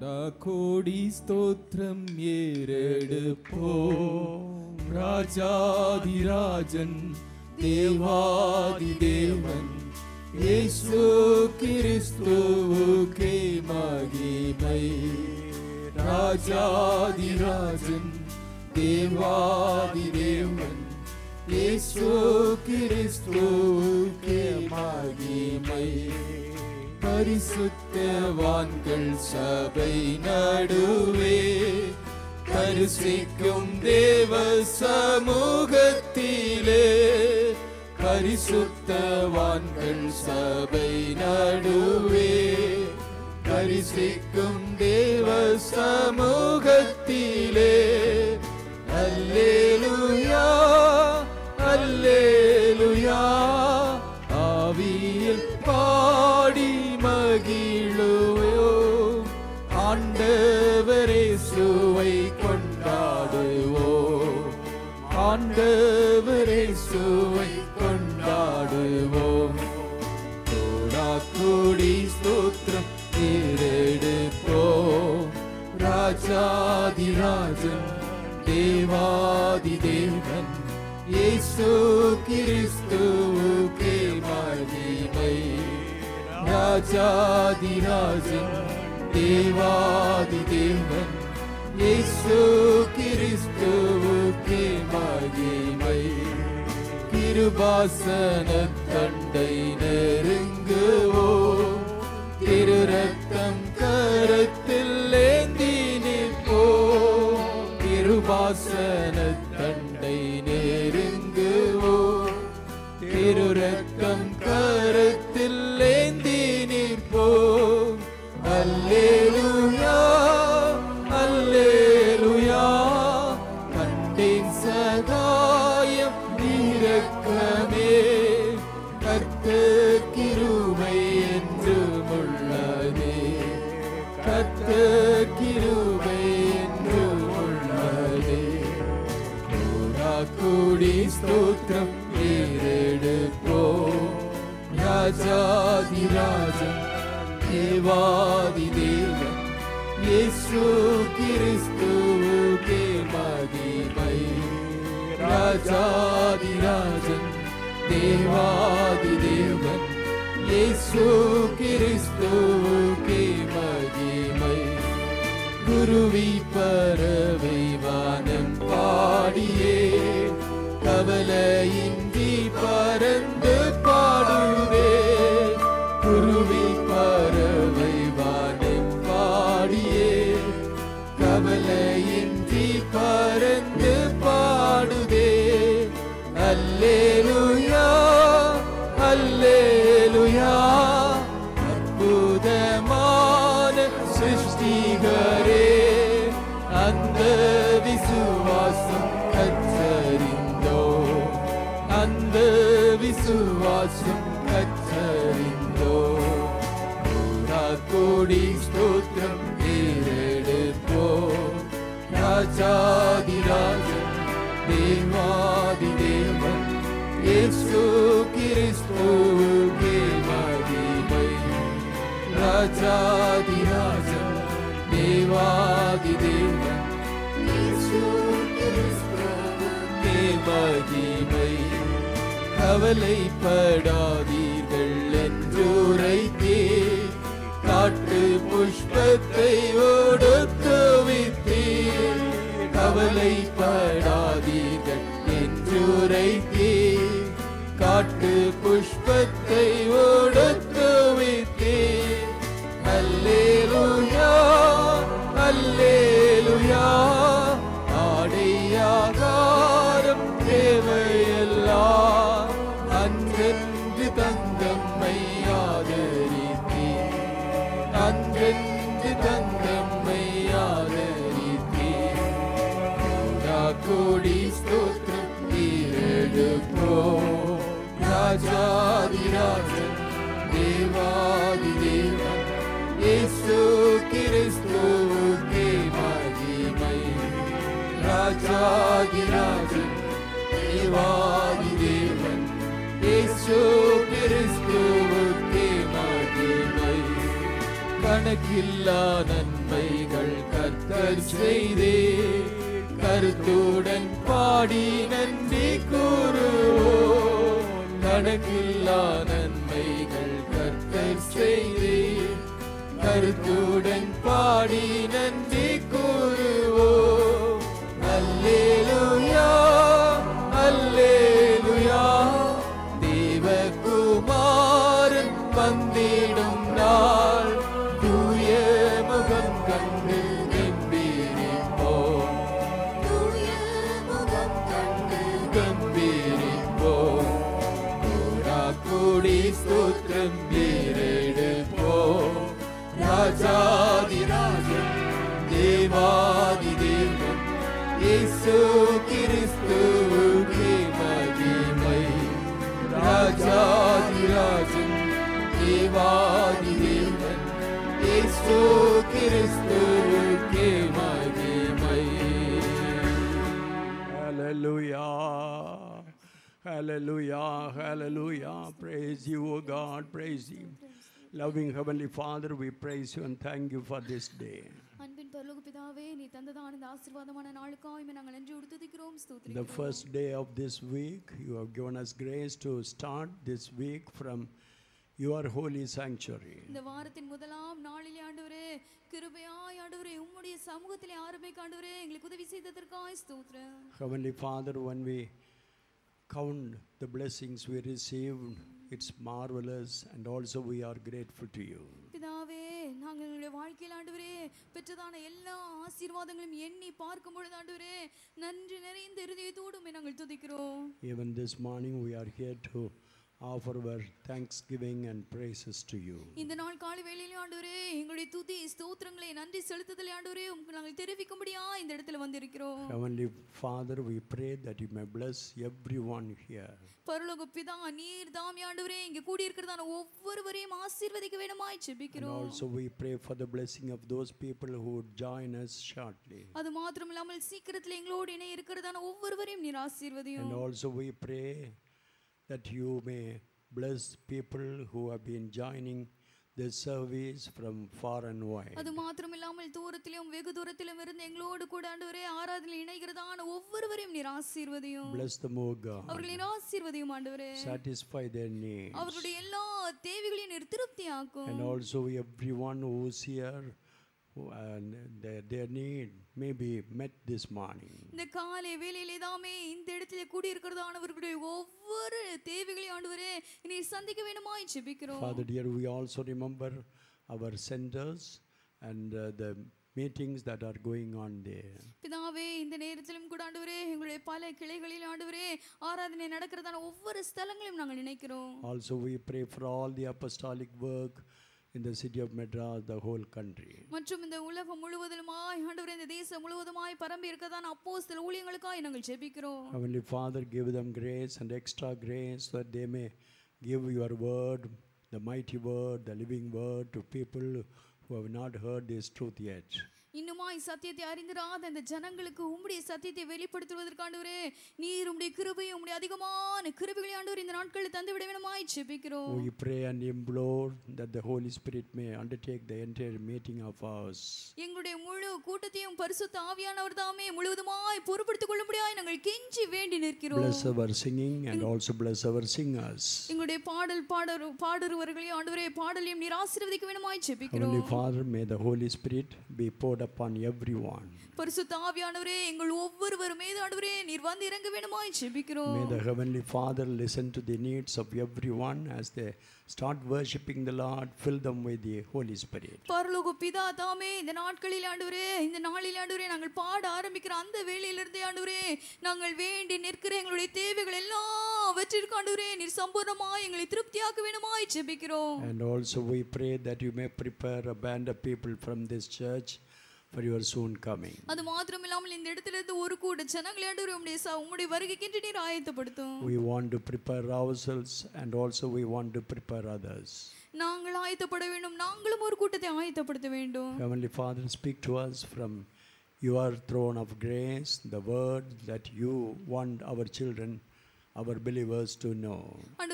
கோடா கோடி ஸ்தோத்திரம் ஏறெடுப்போ ராஜாதிராஜன் தேவாதி தேவன் இயேசு கிறிஸ்துவுக்கே மகிமை ராஜாதிராஜன் தேவாதி தேவன் இயேசு கிறிஸ்துவுக்கே மகிமை பரிசுத்தவான்கள் சபை நடுவே பரிசிக்கும் தேவ சமூகத்திலே பரிசுத்தவான்கள் சபை நடுவே பரிசிக்கும் தேவ சமூகத்திலே அல்லேலுயா அல்லேலுயா ஆவியில் பாடி மகிழுவையோ ஆண்டவரே சுவை கொண்டாடுவோ ஆண்டவரே சுவை கொண்டாடுவோம் கோடா கோடி ஸ்தோத்திரம் ஏறெடுப்போம் ராஜாதிராஜன் தேவாதி தேவன் இயேசு கிறிஸ்துவுக்கே மகிமை ராஜாதிராஜன் தேவாதி தேவன் இயேசு கிறிஸ்துவுக்கே மகிமை கிருபாசன தண்டை நெருங்குவோ திரு ரத்தம் கரத்தில் ஏந்தி நிற்போ கிருபாசன தண்டை நெருங்குவோ திரு ரத்தம் கரத்தில் ஏந்தி நிற்போ அல்லேலுயா அல்லேலுயா கண்டேன் சகாயம் நீரக்கமே கர்த்தர் கிருபை என்று உள்ளதே கர்த்தர் கிருபை என்று உள்ளதே கோடா கூடி ஸ்தோத்திரம் ஏறெடுப்போ ராஜாதிராஜன் தேவாதி தேவன் இயேசு கிறிஸ்துவுக்கே மகிமை ராஜாதிராஜன் தேவாதி தேவன் இயேசு கிறிஸ்துவுக்கே மகிமை குருவி பறவை வானம் பாடியே கவலையின்றி பறந்து பாடுவே குருவி பறவை வானம் பாடியே கவலையின்றி பறந்து பாடுதே அல்லேலுயா அல்லேலுயா அற்புதமான சிருஷ்டிகரே அந்த விசுவாசம் கற்றறிந்தோ அந்த விசுவாசம் கற்றறிந்தோ கோடா கோடி ஸ்தோத்திரம் ஏறெடுப்போ ராஜாதிராஜன் தேவாதி தேவன் இயேசு கிறிஸ்துவுக்கே மகிமை ராஜாதிராஜன் தேவாதி தேவன் இயேசு கிறிஸ்துவுக்கே மகிமை கவலைப்படாதீர்கள் என்றுரைத்தே காட்டு புஷ்பத்தை ஒடுத்துவித்தீர் கவலைப்படாதீர்கள் என்றுரைத்தே காட்டு புஷ்பத்தை ஒடுத்துவித்தீர் அல்லேலுயா அல்லேலுயா ஆடையாகாரம் தேவையெல்லாம் அன்றென்று தங்கம்மை ஆதரித்தீர் அன்றென்று தங்கம்மை ஆதரித்தீர் கோடா கோடி ஸ்தோத்திரம் தீரெடுப்போ ராஜாதிராஜன் தேவாதி தேவன் இயேசு கிறிஸ்துவுக்கே மகிமை ராஜாதிராஜன் தேவாதி தேவன் இயேசு கிறிஸ்துவுக்கே மகிமை கணக்கில்லா நன்மை கர்த்தர் செய்தே கருத்துடன் பாடி நன்றி கூறுவோம் கணக்கில்லா நன்மைகள் கர்த்தர் செய்தே கருத்துடன் பாடி நன்றி கூறுவோம் அல்லேலூயா அல்லேலூயா தேவகுமாரன் வந்திடும் நாள் தூய முகம் கண்டு கம்பீரிப்போம் தூய முகம் கண்டு கம்பீரிப்போம் கூடா கூடி ஸ்தோத்திரம் வீரெடுப்போம் ராஜாதி ராஜன் தேவாதி தேவன் இயேசு கிறிஸ்துவுக்கே மகிமை ராஜாதி ராஜன் தேவாதி தேவன் இயேசு கிறிஸ்துவுக்கே மகிமை Hallelujah. Hallelujah. Hallelujah. Praise you, O God. Praise you. Loving Heavenly Father, we praise you and thank you for this day. அன்பின் பரலோக பிதாவே நீ தந்ததான இந்த ஆசீர்வாதமான நாளுக்காக இமை நாங்கள் நன்றி உடுத்துதிக்கிறோம் The ஸ்தோத்திரிக்கிறோம் first day of this week, you have given us grace to start this week from your holy sanctuary. இந்த வாரத்தின் முதலாம் நாளிலே ஆண்டவரே கிருபையாய் ஆண்டவரே உம்முடைய சமூகத்திலே ஆரம்பிக்க ஆண்டவரே எங்களுக்கு உதவி செய்ததற்காய் ஸ்தோத்திரம் Heavenly Father, when we count the blessings we received, it's marvelous, and also we are grateful to you. பிதாவே நாங்கள் எங்களுடைய வாழ்க்கையில் ஆண்டவரே பெற்றதான எல்லா ஆசீர்வாதங்களையும் எண்ணி பார்க்கும் பொழுது ஆண்டவரே நன்றி நிறைந்த இருதயத்தோடு உம்மை நாங்கள் துதிக்கிறோம் Even this morning, we are here to offer our thanksgiving and praises to you. இந்த நாள் காலை வேளையிலே ஆண்டவரே எங்களுடைய துதி ஸ்தோத்திரங்களை நன்றி செலுத்துதலை ஆண்டவரே உமக்கு நாங்கள் தெரிவிக்கும்படியா இந்த இடத்துல வந்திருக்கிறோம் Heavenly Father, we pray that you may bless everyone here. பரலோக பிதா நீர் தாமி ஆண்டவரே இங்க கூடி இருக்கிறதான ஒவ்வொருவரையும் ஆசீர்வதிக்க வேணுமாய் And ஜெபிக்கிறோம் also, we pray for the blessing of those people who would join us shortly. அது மாத்திரம் இல்லாமல் சீக்கிரத்தில் எங்களோடு இணைய இருக்கிறதான ஒவ்வொருவரையும் நீர் ஆசீர்வதியும் And also, we pray that you may bless people who have been joining this service from far and wide. அது மாத்திரம் இல்லாமல் தூரத்திலும் வெகு தூரத்திலும் இருந்து எங்களோடு கூட ஆண்டவரே ஆராதனை இணைகிறதான ஒவ்வொருவரையும் நீர் ஆசீர்வதியும் Bless them, O God. அவர்களின் ஆசீர்வதியும் ஆண்டவரே Satisfy their needs. அவர்களுடைய எல்லா தேவைகளையும் நீர் திருப்தியாக்கும் And also everyone who's here, who, and their, their need may be met this morning. இந்த காலை வேலையிலே தாமே இந்த இடத்துல கூடியிருக்கிறதானவர்களுடைய ஒவ்வொரு தேவைகளையும் ஆண்டவரே நீர் சந்திக்க வேணுமாய் ஜெபிக்கிறோம் Father dear, we also remember our centers and uh, the meetings that are going on there. பிதாவே இந்த நேரத்திலும் கூட ஆண்டவரே எங்களுடைய பல கிளைகளில் ஆண்டவரே ஆராதனை நடக்கிறதான ஒவ்வொரு ஸ்தலங்களையும் நாங்கள் நினைக்கிறோம் Also, we pray for all the apostolic work in the city of Madras, the whole country. மற்றும் இந்த உலகம் முழுவதிலுமாய் ஆண்டவரே இந்த தேசம் முழுவதுமாய் பரம்பி இருக்கதான அப்போஸ்தல ஊழியங்களுக்காய் நாங்கள் ஜெபிக்கிறோம் Heavenly Father, give them grace and extra grace so that they may give your word, the mighty word, the living word to people who have not heard this truth yet. இன்னுமாய் சத்தியத்தை அறிந்திராத இந்த ஜனங்களுக்கு உம்முடைய சத்தியத்தை வெளிப்படுத்துவதற்கு ஆண்டவரே நீர் உம்முடைய கிருபை உம்முடைய அதிகமான கிருபைகளை ஆண்டவர் இந்த நாட்களில் தந்து விட வேணுமாய் ஜெபிக்கிறோம் We pray and implore that the Holy Spirit may undertake the entire meeting of ours. எங்களுடைய முழு கூட்டத்தையும் பரிசுத்த ஆவியானவர் தாமே முழுவதுமாய் பொறுப்படுத்திக் கொள்ளும்படியாய் நாங்கள் கெஞ்சி வேண்டி நிற்கிறோம் Bless our singing and also bless our singers. எங்களுடைய பாடல் பாடரு பாடுறவர்களையும் ஆண்டவரே பாடலையும் நீர் ஆசீர்வதிக்க வேணுமாய் ஜெபிக்கிறோம் Heavenly Father, may the Holy Spirit be poured upon everyone. பரிசுத்த ஆவியானவரே எங்கள் ஒவ்வொருவர் மீது ஆண்டவரே நீர் வந்து இறங்க வேணுமாய் ஜெபிக்கிறோம் May the Heavenly Father listen to the needs of everyone as they start worshiping the Lord. Fill them with the Holy Spirit. பரலோக பிதா தாமே இந்த நாட்களில் ஆண்டவரே இந்த நாளில் ஆண்டவரே நாங்கள் பாட ஆரம்பிக்கிற அந்த வேளையிலிருந்தே ஆண்டவரே நாங்கள் வேண்டி நிற்கிற எங்களுடைய தேவைகள் எல்லாவற்றிற்கும் ஆண்டவரே நீர் சம்பூர்ணமாய் எங்களை திருப்தியாக்க வேணுமாய் ஜெபிக்கிறோம் And also, we pray that you may prepare a band of people from this church for your soon coming. அது மாத்திரம் இல்லாமல் இந்த இடத்துல இருந்து ஒரு கூட ஜனங்களை ஆண்டவரே உம்முடைய ச- உம்முடைய வருகைக்கென்று நீர் ஆயத்தப்படுத்தும் We want to prepare ourselves and also we want to prepare others. நாங்கள் ஆயத்தப்பட வேண்டும் நாங்களும் ஒரு கூட்டத்தை ஆயத்தப்படுத்த வேண்டும் Heavenly Father, speak to us from your throne of grace, the word that you want our children, our believers to know. ஆண்டவரே உம்முடைய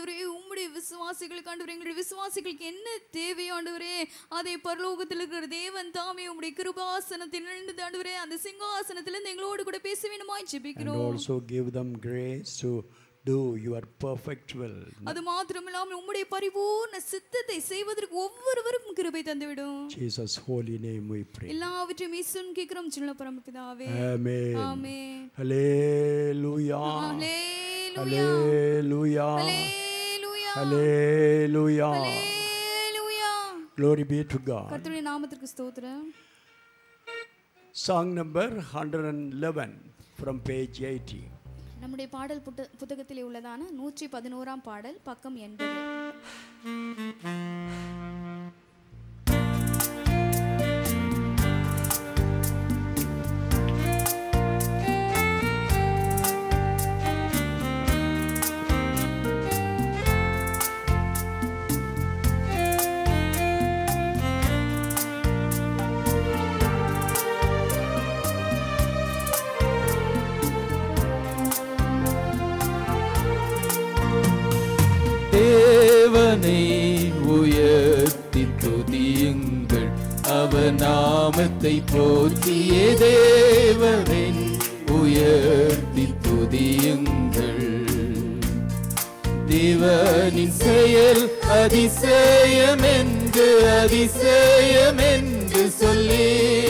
உம்முடைய விசுவாசிகளுக்கு ஆண்டவரே எங்களுடைய விசுவாசிகளுக்கு என்ன தேவையோ ஆண்டவரே அதை பரலோகத்தில் இருக்கிற தேவன் தாமே உம்முடைய கிருபாசனத்தில் நின்று ஆண்டவரே அந்த சிங்காசனத்திலிருந்து எங்களோடு கூட பேச வேண்டுமாய் And ஜெபிக்கிறோம் also give them grace to do your perfect will. அது மாத்திரமில்லாமல் உம்முடைய பரிபூர்ண சித்தத்தை செய்வதற்கு ஒவ்வொருவருக்கும் கிருபை தந்துவிடும் Jesus' holy name we pray. எல்லாவற்றையும் ஈஸ்வரன் கேட்கிறோம் சின்ன பரமபிதாவே Amen. Amen Hallelujah. Hallelujah Hallelujah. Hallelujah Hallelujah. Hallelujah Glory be to God. கர்த்தருடைய நாமத்திற்கு ஸ்தோத்திரம் Song number 111 from page 80. நம்முடைய பாடல் புத்த புத்தகத்திலே உள்ளதான நூற்றி பதினோராம் பாடல் பக்கம் எண்பது தேவனை உயர்த்தி துதியுங்கள் அவர் நாமத்தை போற்றிய தேவனை உயர்த்தி துதியுங்கள் தேவனின் செயல் அதிசயம் என்று அதிசயம் என்று சொல்லி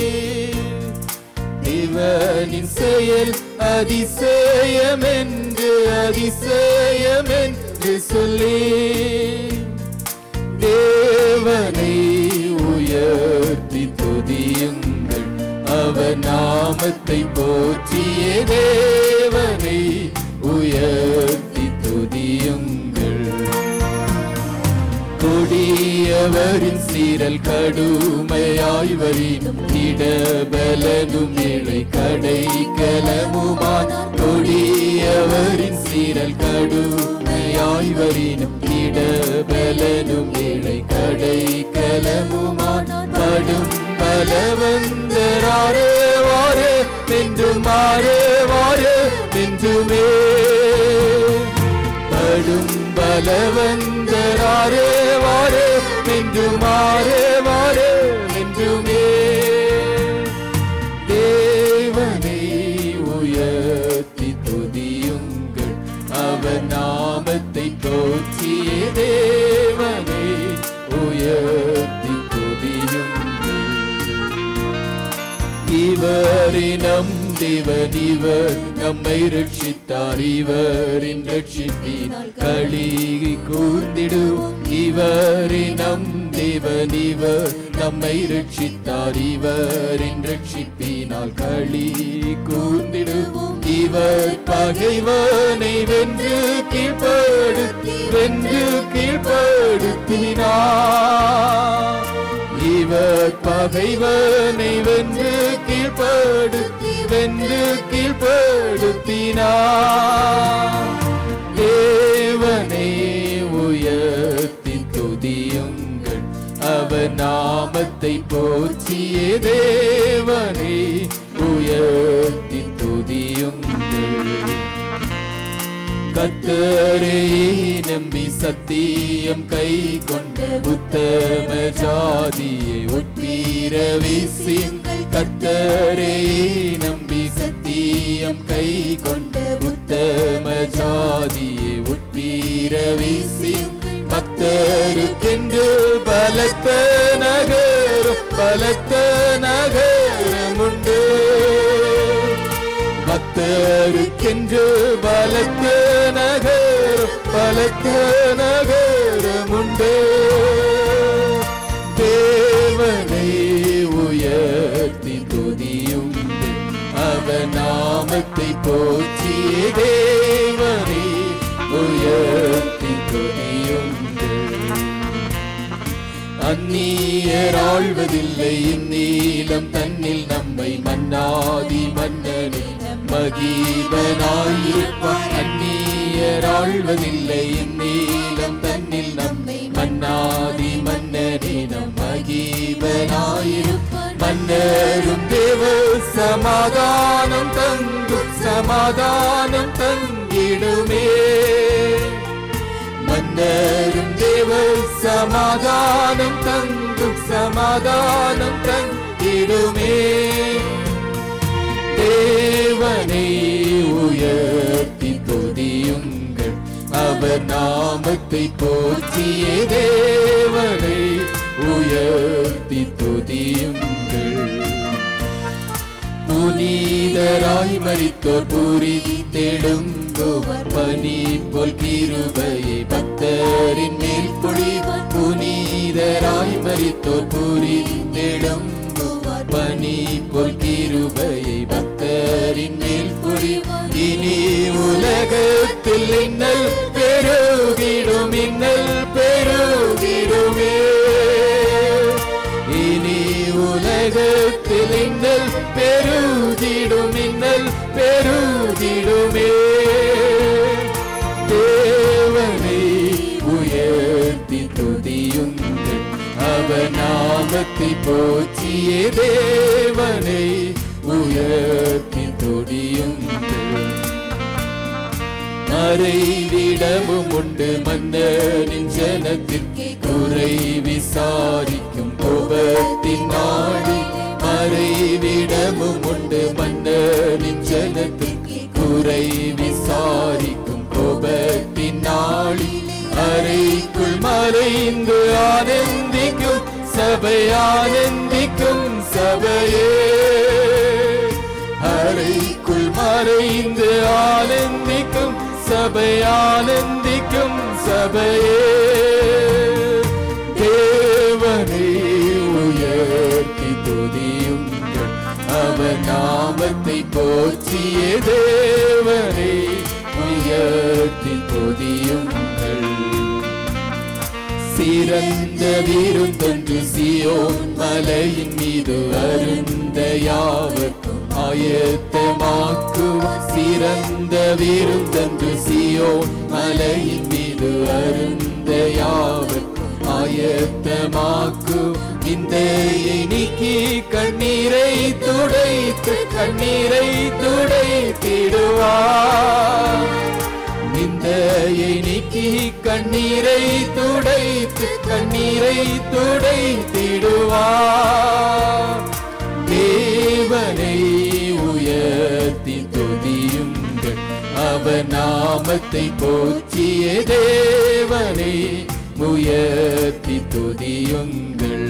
தேவனின் செயல் அதிசயம் என்று அதிசயம் என்று சொல்லி தேவனை உயர்த்தி துதியுங்கள் அவர் நாமத்தை போற்றிய தேவனை உயர்த்தி துதியுங்கள் கொடியவரின் சீரல் கடுமையாய் வரினும் இடபலனும் ஏழை கடை கலமுமான் கொடியவரின் சீரல் கடுமையாய் வரினும் இடபலனும் ஏழை கடை கலமுமான் கடும் பலவந்தராரே வாரே நின்று மாறே வாரே நின்றுமே படும் பலவந்தராரே வாரே நின்று மாறே வாரே நின்றுமே தேவனை உயர்த்தி துதியுங்கள் அவர் நாமத்தை போற்றிய தேவனை உயர்த்தி துதியுங்கள் இவரினம் தேவன் இவர் நம்மை ரட்சித்தார் இவரின் ரட்சிப்பினால் களி கூர்ந்திடுவோம் இவரினம் தேவன் இவர் நம்மை ரட்சித்தார் இவரின் ரட்சிப்பினால் களி கூர்ந்திடுவோம் இவர் பகைவனை வென்று கீழ்ப்படுத்தி வென்று கீழ்ப்படுத்தினார் இவர் பகைவனை வென்று கீழ்ப்படுத்தி வென்று கீழ்ப்படுத்தினார் தேவனை உயர்த்தி துதியுங்கள் அவர் நாமத்தை போற்றிய தேவனை உயர்த்தி துதியுங்கள் கத்தரே நம்பி சத்தியம் கை கொண்ட உத்தம ஜாதியை உட்பீர வீசியுங்கள் கத்தரே நம்பி சத்தியம் கை கொண்ட உத்தம ஜாதியை உட்பீர வீசியுங்கள் பக்தருக்கென்று பலத்த நகரம் பலத்த நகரம் உண்டு பக்தருக்கென்று பலத்த நகரம் பலத்த நகரமுண்டு தேவனை உயர்த்தி துதியுங்கள் அவர் நாமத்தை போற்றிய தேவனை உயர்த்தி துதியுங்கள் அந்நியர் ஆழ்வதில்லை இந்நீலம் தன்னில் நம்மை மன்னாதி மன்னனே மகீபனாயிருப்பார் அந்நியர் ஆழ்வதில்லை இந்நீலம் தன்னில் நம்மை மன்னாதி மன்னனே நம் மகீபனாயிருப்பார் மன்னரும் தேவ சமாதானம் தங்கும் சமாதானம் தங்கிடுமே மன்னர் சமாதானம் தங்கும் சமாதானம் தங்கிடுமே தேவனை உயர்த்தி துதியுங்கள் அவர் நாமத்தை போற்றிய தேவனை உயர்த்தி துதியுங்கள் புனிதராய் மறித்தோர் புரி தெழுங்குவர் பனி போல் கிருபையை பக்தரின் மேல் பொழிவர் புனிதராய் மறித்தோர் புரி தெழுங்குவர் பனி போல் கிருபையை பக்தரின் மேல் பொழிவர் இனி உலகத்தில் இன்னல் பெருகிடும் இன்னல் பெருகிடுமே இனி உலகத்தில் இன்னல் பெருகிடும் இன்னல் பெருகிடுமே தேவனை உயர்த்தி துதியுங்கள் அவர் நாமத்தை போற்றிய தேவனை உயர்த்தி துதியுங்கள் மறைவிடமும் உண்டு மன்னனின் ஜனத்திற்கு குறை விசாரிக்கும் கோபத்தின் நாடி மறைவிடமும் உண்டு மன்னனின் ஜனத்திற்கு குறை விசாரிக்கும் கோபத்தின் நாளி அறைக்குள் மறைந்து ஆனந்திக்கும் சபை ஆனந்திக்கும் சபையே அறைக்குள் மறைந்து ஆனந்திக்கும் சபை ஆனந்திக்கும் சபையே தேவனை உயர்த்தி துதியுங்கள் அவர் நாமத்தை போற்றிய தேவனை உயர்த்தி துதியுங்கள் சிறந்த விருந்தொன்று சியோன் மலையின் மீது அருந்த யாவர்க்கும் ஆயத்தமாக்கும் சிறந்த விருந்தொன்று சியோன் மலையின் மீது அருந்த யாவர்க்கும் ஆயத்தமாக்கும் இந்த நீக்கி கண்ணீரை துடைத்து கண்ணீரை துடைத்திடுவார் நிந்தையை நீக்கி கண்ணீரை துடைத்து கண்ணீரை துடைத்திடுவார் தேவனை உயர்த்தி துதியுங்கள் அவர் நாமத்தை போற்றிய தேவனை உயர்த்தி துதியுங்கள்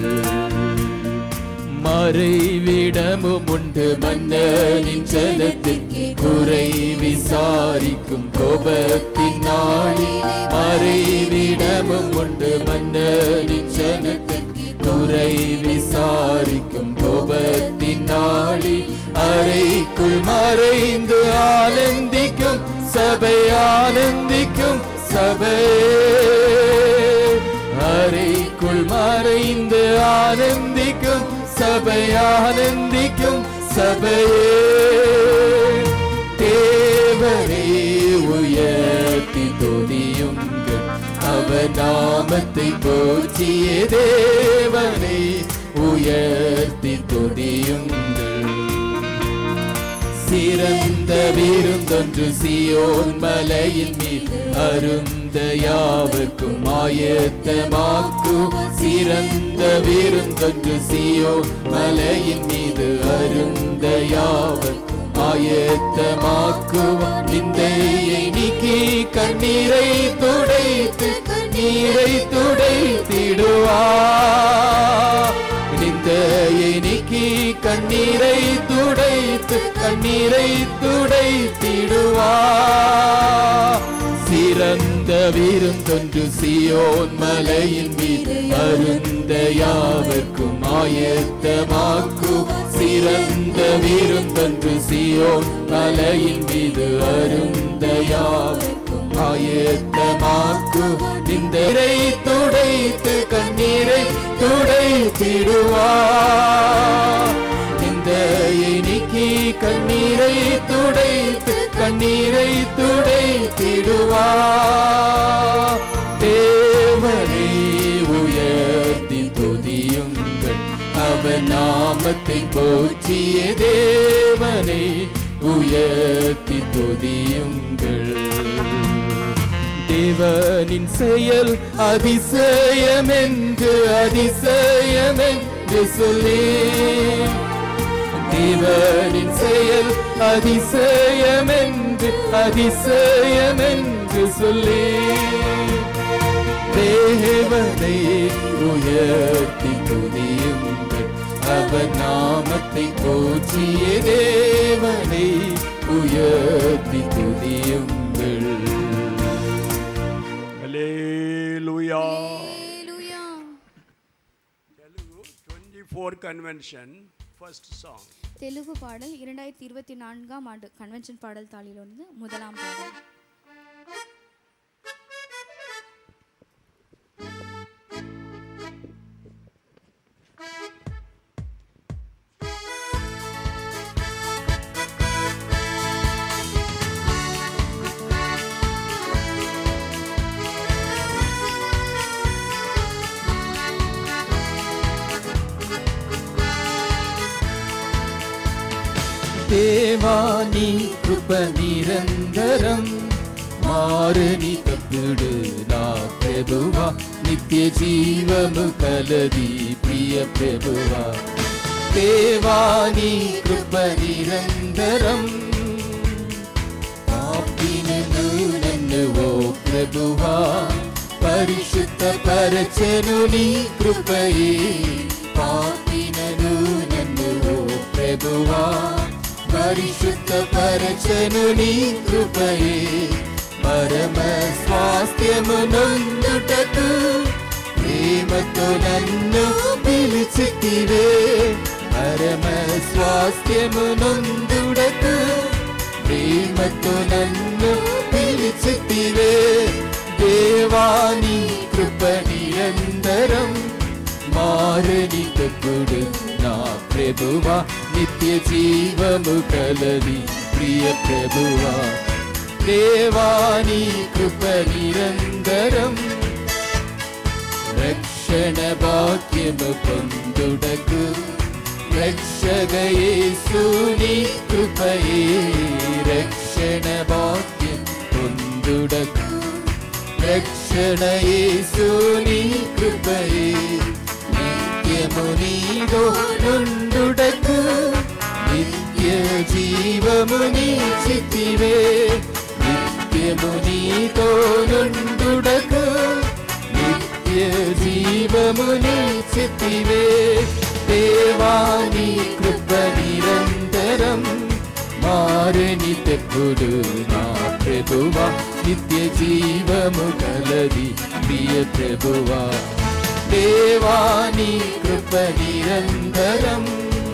மறைவிடமும் உண்டு மன்னனின் ஜனத்திற்கு குறை விசாரிக்கும் கோபத்தின் நாளி மறைவிடமும் உண்டு மன்னனின் ஜனத்திற்கு குறை விசாரிக்கும் கோபத்தின் நாளி அறைக்குள் மறைந்து ஆனந்திக்கும் சபை ஆனந்திக்கும் சபை அறைக்குள் மறைந்து ஆனந்திக்கும் சபை ஆனந்திக்கும் சபையே தேவரே உயர்த்தி துதியுங்கள் அவர் நாமத்தை போற்றிய தேவனை உயர்த்தி துதியுங்கள் சிறந்த விருந்தொன்று சியோன் மலையின் மீது அருந்த யாவர்க்கும் ஆயத்தமாக்கும் சிறந்த விருந்தொன்று சியோன் மலையின் மீது அருந்த யாவர்க்கும் ஆயத்தமாக்கும் நிந்தையை நீக்கி கண்ணீரை துடைத்து கண்ணீரை துடைத்திடுவார் நிந்தையை நீக்கி கண்ணீரை துடைத்து கண்ணீரை துடைத்திடுவார் சிறந்த விருந்தொன்று சியோன் மலையின் மீது அருந்த யாவர்க்கும் ஆயத்தமாக்கும் சிறந்த விருந்தொன்று சியோன் மலையின் மீது அருந்த யாவர்க்கும் ஆயத்தமாக்கும் இந்த துடைத்து கண்ணீரை துடைத்திடுவார் இந்த நீக்கி கண்ணீரை துடைத்து கண்ணீரை துடைத்திடுவார் தேவனை உயர்த்தி துதியுங்கள் அவர் நாமத்தை போற்றிய தேவனை உயர்த்தி துதியுங்கள் தேவனின் செயல் அதிசயம் என்று அதிசயம் என்று சொல்லி தேவனின் செயல் அதிசயம் என்று அதிசயம் என்று சொல்லி தேவனை உயர்த்தி துதியுங்கள் அவர் நாமத்தை போற்றிய தேவனை உயர்த்தி துதியுங்கள் Hallelujah. Hallelujah. Telugu 24 convention, first song. Telugu பாடல் இரண்டாயிரத்தி இருபத்தி நான்காம் ஆண்டு கன்வென்ஷன் பாடல் தாளில் வந்து முதலாம் பாடல் దేవాని కృప నిరంతరం మారని తప్పుడు నా ప్రభువా నిత్య జీవము కలది ప్రియ ప్రభువా దేవాని కృప నిరంతరం పాపినను నన్ను ఓ ప్రభువా పరిశుద్ధ పరచను నీ కృపయే పాపినను నన్ను ఓ ప్రభువా పరిశుద్ధ పరచను నీ కృపయే పరమ స్వాస్థ్యము నొందుటకు ప్రేమతో నన్ను పిలిచితివే పరమ స్వాస్థ్యము నొందుడకు ప్రేమతో నన్ను పిలిచితివే దేవాని కృప నిరంతరం మారని తప్పుడు నా ప్రభువా నిత్య జీవము కలది ప్రియ ప్రభువా దేవాని కృప నిరంతరం రక్షణ భాగ్యము పొందుడకు రక్షగయేసుని కృపయే రక్షణ భాగ్యం పొందుడకు రక్షణ యేసుని కృపయే నిత్యము నీదో నుండుడకు నిత్య జీవము నీచితివే నిత్యము నీతో నుండుడకు నిత్య జీవము నీచితివే దేవాని కృప నిరంతరం మారని తెప్పుడు నా ప్రభువా నిత్య జీవము కలది ప్రియ ప్రభువా దేవాని కృప నిరంతరం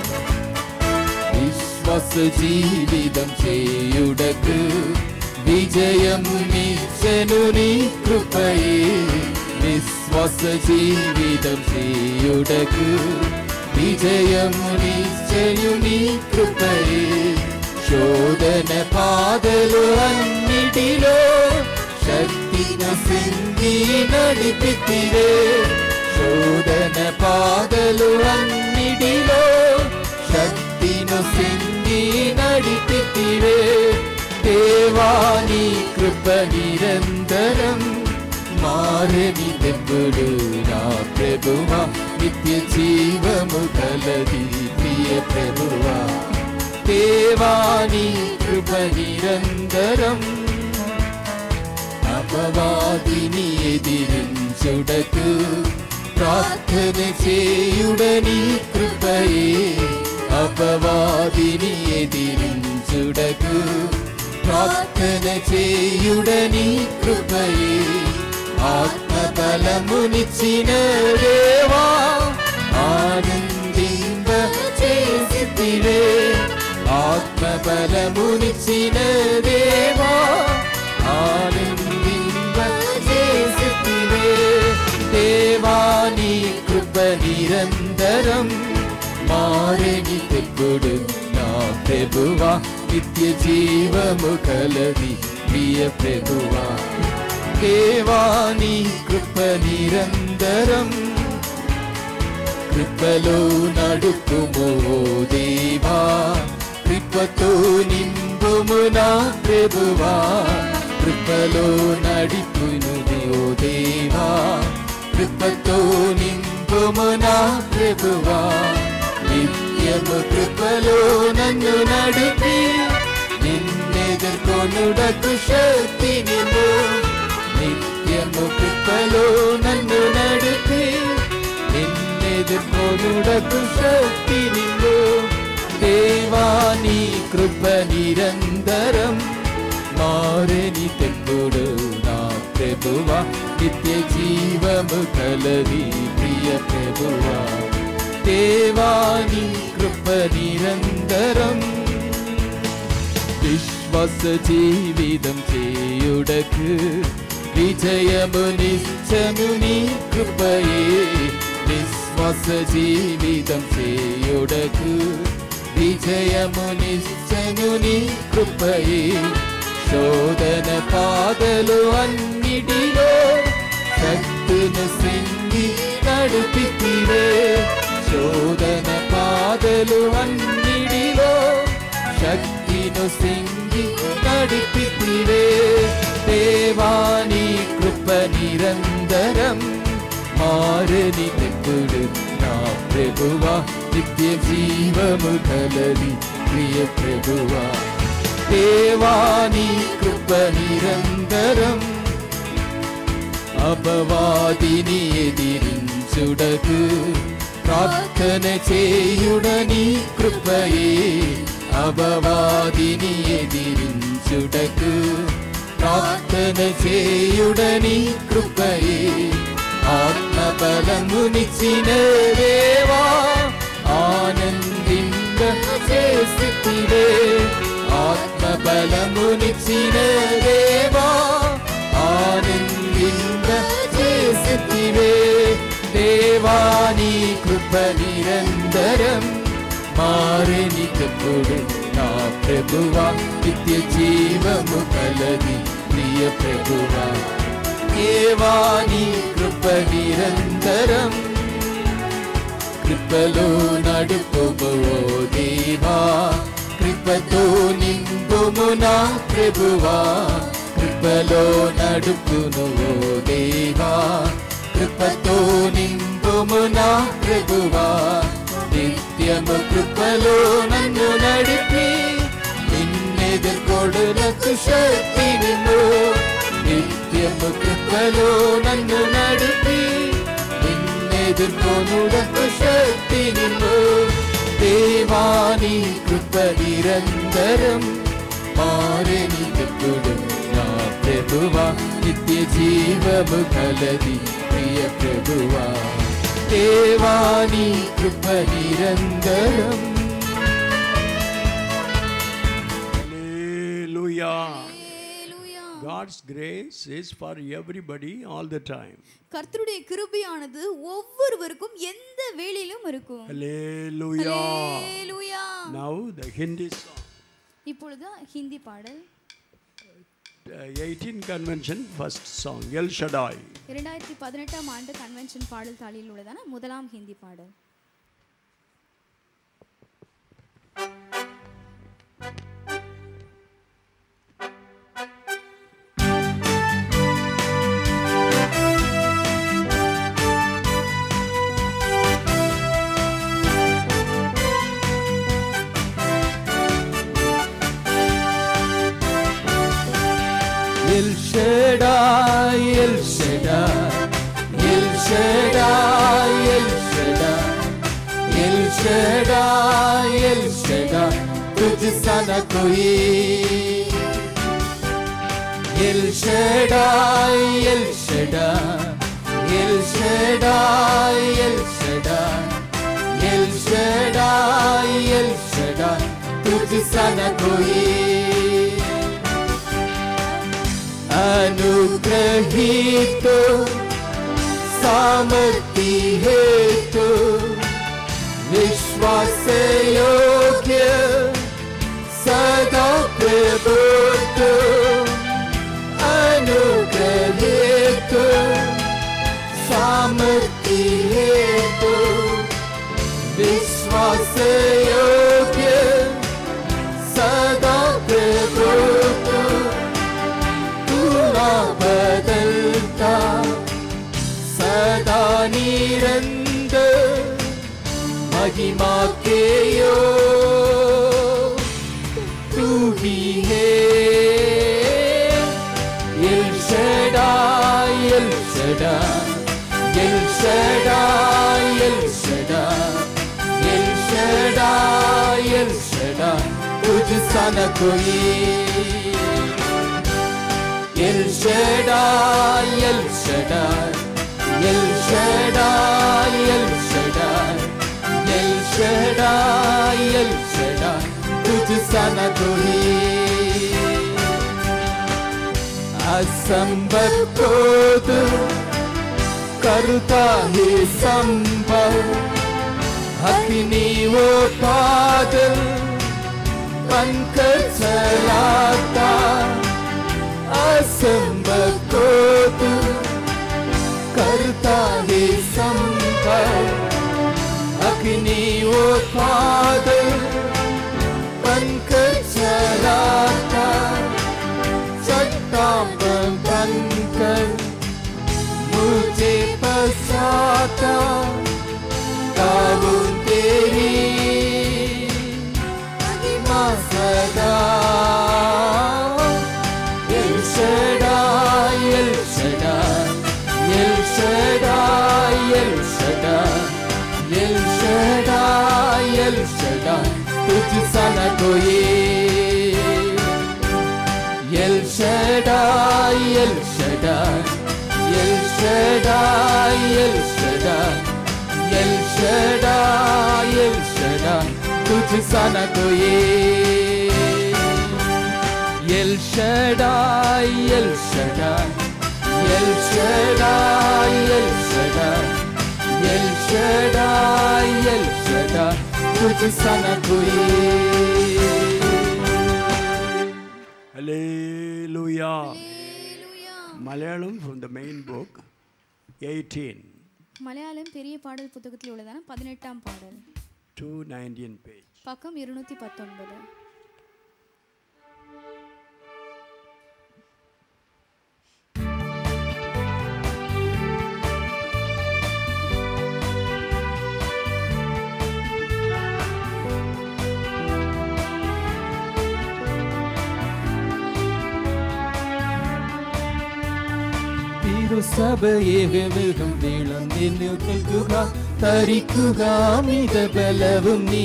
విశ్వాస జీవితం చేయుడకు విజయము నిచ్చను నీ కృపయే విశ్వాస జీవితం చేయుడకు విజయము నిశ్చయు నీ కృపయే శోధన పాదలు అన్నిటిలో శక్తిని సింగి నడిపితివే శోధన పాదలు అన్నిటిలో శక్తిను సింగి నడిపితివే దేవాని కృప నిరంతరం మారని తెప్పుడు నా ప్రభువా నిత్య జీవము కలది ప్రియ ప్రభువా దేవాని కృప నిరంతరం అపవాదిని ఎదిరించుడకు ప్రార్థన చేయుడని కృపయే అపవాదిని ఎదిరించుడకు ప్రార్థన చేయుడని కృపయే ఆత్మబలమునిచ్చిన దేవా ఆనందింప చేసితివే ఆత్మబలమునిచ్చిన దేవా ఆనందింప చేసితివే దేవాని కృప నిరంతరం మారని తెప్పుడు నా ప్రభువా నిత్య జీవము కలది ప్రియ ప్రభువా దేవాని కృప నిరంతరం కృపలో నడుపుము ఓ దేవా కృపతో నింపుము నా ప్రభువా కృపలో నడిపునుది ఓ దేవా కృపతో నింపుము నా ప్రభువా నిత్యము కృపలో నన్ను నడిపి నిన్నెదుర్కొనుడకు శక్తి నిన్ను నిత్యము కృపలో నన్ను నడిపి నిన్నెదుర్కొనుడకు శక్తి నిన్ను దేవాని కృప నిరంతరం మారని తెప్పుడు నా ప్రభువా నిత్య జీవము కలది ప్రియ ప్రభువా దేవాని కృప నిరంతరం విశ్వాస జీవితం చేయుడకు విజయము నిశ్చము నీ కృపయే విశ్వాస జీవితం చేయుడకు విజయము నిశ్చము నీ కృపయే శోధన పాదలు అన్నిటిలో శక్తును సింగి నడిపితివే శోధన పాదలు అన్నిటిలో శక్తిను సింగి నడిపితివే దేవాని కృప నిరంతరం మారని తెప్పుడు నా ప్రభువా నిత్య జీవము కలది ప్రియ ప్రభువా దేవాని కృప నిరంతరం అపవాదిని ఎదిరించుడకు ప్రార్థన చేయుడని కృపయే అపవాదిని ఎదిరించుటకు ప్రార్థన చేయుడని కృపయే ఆత్మబలమునిచ్చిన దేవా ఆనందింగ చేసితివే ఆత్మబలమునిచ్చిన దేవా ఆనందింగ చేసితివే దేవాని కృప నిరంతరం మారని తప్పుడు నా ప్రభువా నిత్య జీవము కలది ప్రియ ప్రభువా దేవాని కృప నిరంతరం కృపలో నడుపుము ఓ దేవా కృపతో నింపుము నా ప్రభువా కృపలో నడుపును ఓ దేవా కృపతో నింపుము నా ప్రభువా నిత్యము కృపలో నన్ను నడిపి నిన్నెదుర్కొడులకు శక్తి నిన్ను నిత్యము కృపలో నన్ను నడిపి నిన్నెదుర్కొనుడకు శక్తి నిన్ను దేవాని కృప నిరంతరం మారని ఎప్పుడు నా ప్రభువా నిత్య జీవము కలది ప్రియ ప్రభువా దేవాని కృప నిరంతరం Hallelujah. Hallelujah. God's grace is for everybody all the time. கர்த்தருடைய கிருபையானது ஒவ்வொருவருக்கும் எந்த வேளையிலும் இருக்கும் Hallelujah. Hallelujah. Now the Hindi song. இப்பொழுது ஹிந்தி பாடல் Uh, 18 convention first song El Shaddai. இரண்டாயிரத்தி பதினெட்டாம் ஆண்டு கன்வென்ஷன் பாடல் தாளில் உள்ளதான முதலாம் ஹிந்தி பாடல் El Shaddai, El Shaddai, El Shaddai, El Shaddai, El Shaddai, El Shaddai, तुझसा न कोई El Shaddai, El Shaddai, El Shaddai, El Shaddai, El Shaddai, El Shaddai, तुझसा न कोई अनुग्रहित सामर्थ्य हेतु विश्वास योग्य सदा प्रभुत्व अनुग्रहित सामर्थ्य हेतु विश्वास योग्य सदा प्रभुत्व तू महिमा के यो तू ही है El Shaddai, El Shaddai, El Shaddai, El Shaddai, El Shaddai, El Shaddai, तुझसा न कोई El Shaddai, El Shaddai, El Shaddai, El Shaddai, El Shaddai, El Shaddai, तुझसा न कोई असंभव को तू करता है संभव अग्नि वो बादल बनकर चलाता असंभव को तू करता है संभव अग्नि वो बादल बनकर चलाता चट्टान बनकर मुझे बसाता काबू तेरी महिमा सदा El Shaddai, El Shaddai, El Shaddai, El Shaddai, El Shaddai, El Shaddai, तुझसा न कोई El Shaddai, El Shaddai, El Shaddai, El Shaddai, El Shaddai, El Shaddai, तुझसा न कोई El Shaddai, El Shaddai, El Shaddai, El Shaddai, El Shaddai, El Shaddai, तुझसा न कोई Hallelujah. Hallelujah. Malayalam from the main book, 18 Malayalam பெரிய பாடல் புத்தகத்தில் உள்ளதான பதினெட்டாம் பாடல் to 19 page. பக்கம் இருநூத்தி பத்தொன்பது തിരുസഭയെ വെമുഖം വിളന്നിന്നു നിൽക്കുക തരിക്കുക അമിത ബലവും നീ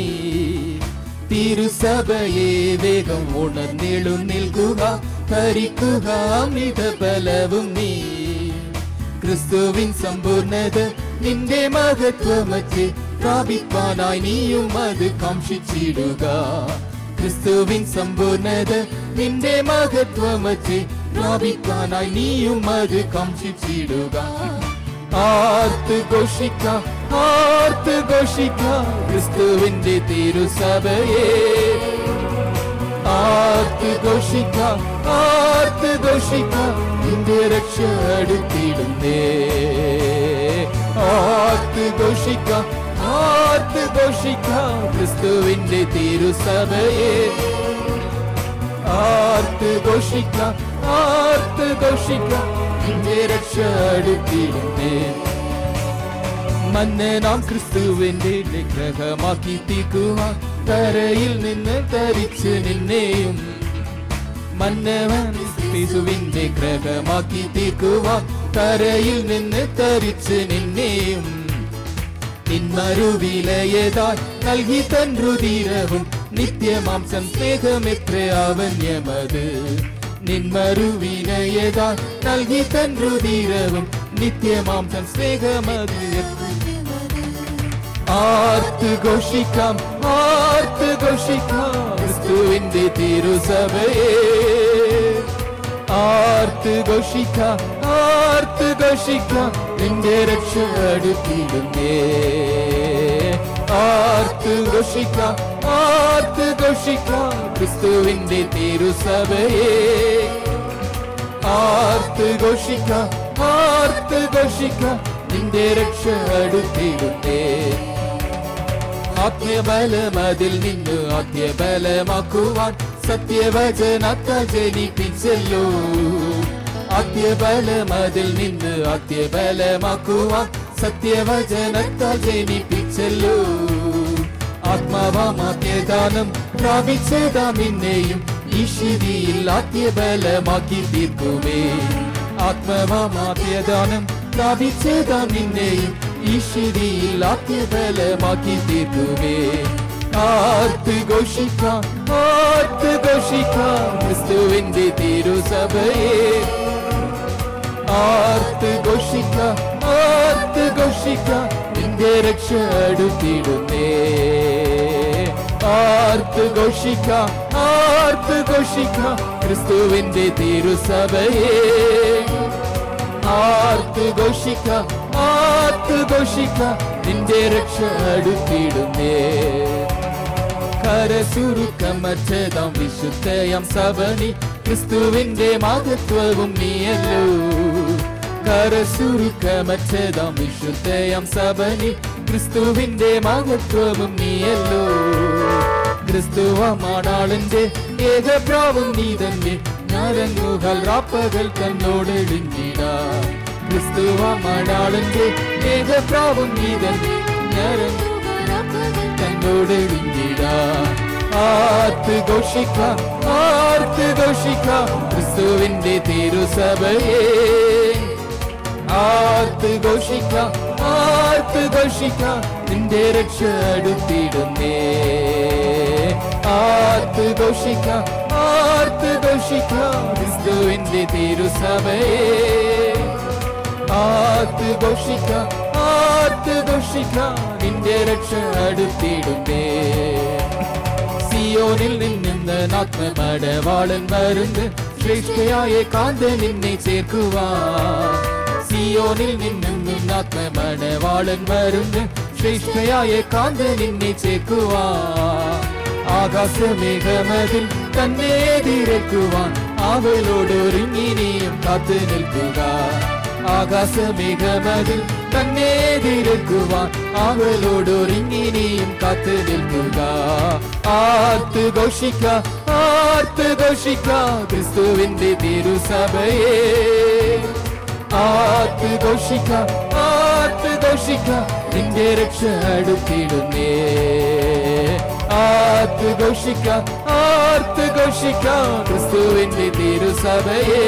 തിരുസഭയെ വേഗം ഉണർന്നിളു നിൽക്കുക തരിക്കുക അമിത ബലവും നീ ക്രിസ്തുവിൻ സമ്പൂർണത നിന്റെ മഹത്വമറ്റ് പ്രാപിപ്പാനായി നീയും അത് കാംക്ഷിച്ചിടുക ക്രിസ്തുവിൻ സമ്പൂർണത നിന്റെ മഹത്വമറ്റ് പ്രാപിപ്പാനായി നീയും അത് കാംക്ഷിച്ചിടുക ആർത്ത് ഘോഷിക്കാം ആർത്ത് ഘോഷിക്കാം ക്രിസ്തുവിന്റെ തിരുസഭയെ ആർത്ത് ഘോഷിക്കാം ആർത്ത് ഘോഷിക്കാം നിന്റെ രക്ഷ അടുത്തിടുന്നേ ആർത്ത് ഘോഷിക്കാം ആർത്ത് ഘോഷിക്കാം ക്രിസ്തുവിന്റെ തിരുസഭയെ ആർത്ത് ഘോഷിക്കാം ആർത്ത് ഘോഷിക്കാം നിന്റെ രക്ഷ അടുത്തിടുന്നേ മന്ന് നാം ക്രിസ്തുവിന്റെ വിഗ്രഹമാക്കി തീക്കുവാൻ തരയിൽ നിന്ന് തരിച്ച് നിന്നെയും മന്നവൻ ക്രിസ്തുവിന്റെ ഗ്രഹമാക്കി തീക്കുവാൻ തരയിൽ നിന്ന് തരിച്ച് നിന്നെയും നിന്മരുവിലയതായി നൽകി തൻ രുതിരവും നിത്യമാംസം സ്നേഹമെത്ര അവന്യമത് നിന്മരുവിനയതായി നൽകി തൻ രുതിരവും നിത്യമാംസം സ്നേഹമത് ആർത്ത് ഘോഷിക്കാം ആർത്ത് ഘോഷിക്കാം ക്രിസ്തുവിന്റെ തിരുസഭയെ ആർത്ത് ഘോഷിക്കാം ആർത്ത് ഘോഷിക്കാം നിന്റെ രക്ഷ അടുത്തിടുന്നേ ആർത്ത് ഘോഷിക്കാം ആർത്ത് ഘോഷിക്കാം ക്രിസ്തുവിന്റെ തിരുസഭയെ ആർത്ത് ഘോഷിക്കാം ആർത്ത് ഘോഷിക്കാം നിന്റെ രക്ഷ അടുത്തിടുന്നേ ആത്മബലം അതിൽ നിന്ന് ആദ്യബലമാക്കുവാൻ സത്യവചനത്താൽ ജനിപ്പിച്ചല്ലോ ആദ്യബലം അതിൽ നിന്ന് ആദ്യബലമാക്കുവാൻ സത്യവചനത്താൽ ജനിപ്പിച്ചല്ലോ ആത്മാവാമാത്യദാനം പ്രാപിച്ചതാം നിന്നെയും ഈ ശിതിയിൽ ആദ്യബലമാക്കി തീർക്കുമേ ആത്മാവാമാത്യദാനം പ്രാപിച്ചതാം നിന്നെയും ഈ ശിതിയിൽ ആദ്യബലമാക്കി തീർക്കുമേ ആർത്ത് ഘോഷിക്കാം ആർത്ത് ഘോഷിക്കാം ക്രിസ്തുവിന്റെ തിരുസഭയെ ആർത്ത് ഘോഷിക്കാം ആർത്ത് ഘോഷിക്കാം നിന്റെ രക്ഷ അടുത്തിടുന്നേ ആർത്ത് ഘോഷിക്കാം ആർത്ത് ഘോഷിക്കാം ക്രിസ്തുവിന്റെ തിരുസഭയെ ആർത്ത് ഘോഷിക്കാം ആർത്ത് ഘോഷിക്കാം നിന്റെ രക്ഷ അടുത്തിടുന്നേ കരസുരുക്കമറ്റതാം വിശുദ്ധയാം സഭനി ക്രിസ്തുവിന്റെ മഹത്വവും നീയല്ലോ കരസുരുക്കമറ്റതാം വിശുദ്ധയാം സഭനി ക്രിസ്തുവിന്റെ മഹത്വവും നീയല്ലോ ക്രിസ്തുവമാടാളിന്റെ ഏകപ്രാവും നീ തന്നെ ഞാനങ്ങുകൾ റാപ്പകൾ തന്നോട് ഇടിഞ്ഞിടാ ക്രിസ്തുവമാടാളിന്റെ ഏകപ്രാവും നീ തന്നെ ഞാനങ്ങു തന്നോട് ഇടിഞ്ഞിടാ ആർത്ത് ഘോഷിക്കാം ആർത്ത് ഘോഷിക്കാം ക്രിസ്തുവിന്റെ തിരുസഭയെ ആർത്ത് ഘോഷിക്കാം ആർത്ത് ഘോഷിക്കാം നിന്റെ രക്ഷ അടുത്തിടുന്നേ ആർത്ത് ഘോഷിക്കാം ആർത്ത് ഘോഷിക്കാം ക്രിസ്തുവിന്റെ തിരുസഭയെ ആർത്ത് ഘോഷിക്കാം ആർത്ത് ഘോഷിക്കാം നിന്റെ രക്ഷ അടുത്തിടുന്നേ സിയോനിൽ നിന്ന് ആത്മമടവാളൻ വരുന്ന് ശ്രേഷ്ഠയായ കാന്ത നിന്നെ ചേർക്കുവാൻ സിയോനിൽ നിന്നും ആത്മമടവാളൻ വരുന്ന് ശ്രേഷ്ഠയായ കാന്ത നിന്നെ ചേർക്കുവാൻ ആകാശമേഘമതിൽ തന്നെ എതിരേക്കുവാൻ അവളോടൊരുങ്ങിനെയും കാത്തു നിൽക്കുക ആകാശമേഘമതിൽ തന്നെ എതിരേക്കുവാൻ അവളോടൊരുങ്ങിനെയും കാത്തു നിൽക്കുക ആർത്ത് ഘോഷിക്ക ആർത്ത് ഘോഷിക്ക ക്രിസ്തുവിന്റെ തിരുസഭയെ ആർത്ത് ഘോഷിക്ക ആർത്ത് ഘോഷിക്ക നിന്റെ രക്ഷ അടുത്തിടുന്നേ ആർത്ത് ഘോഷിക്ക ആർത്ത് ഘോഷിക്ക ക്രിസ്തുവിന്റെ തിരുസഭയെ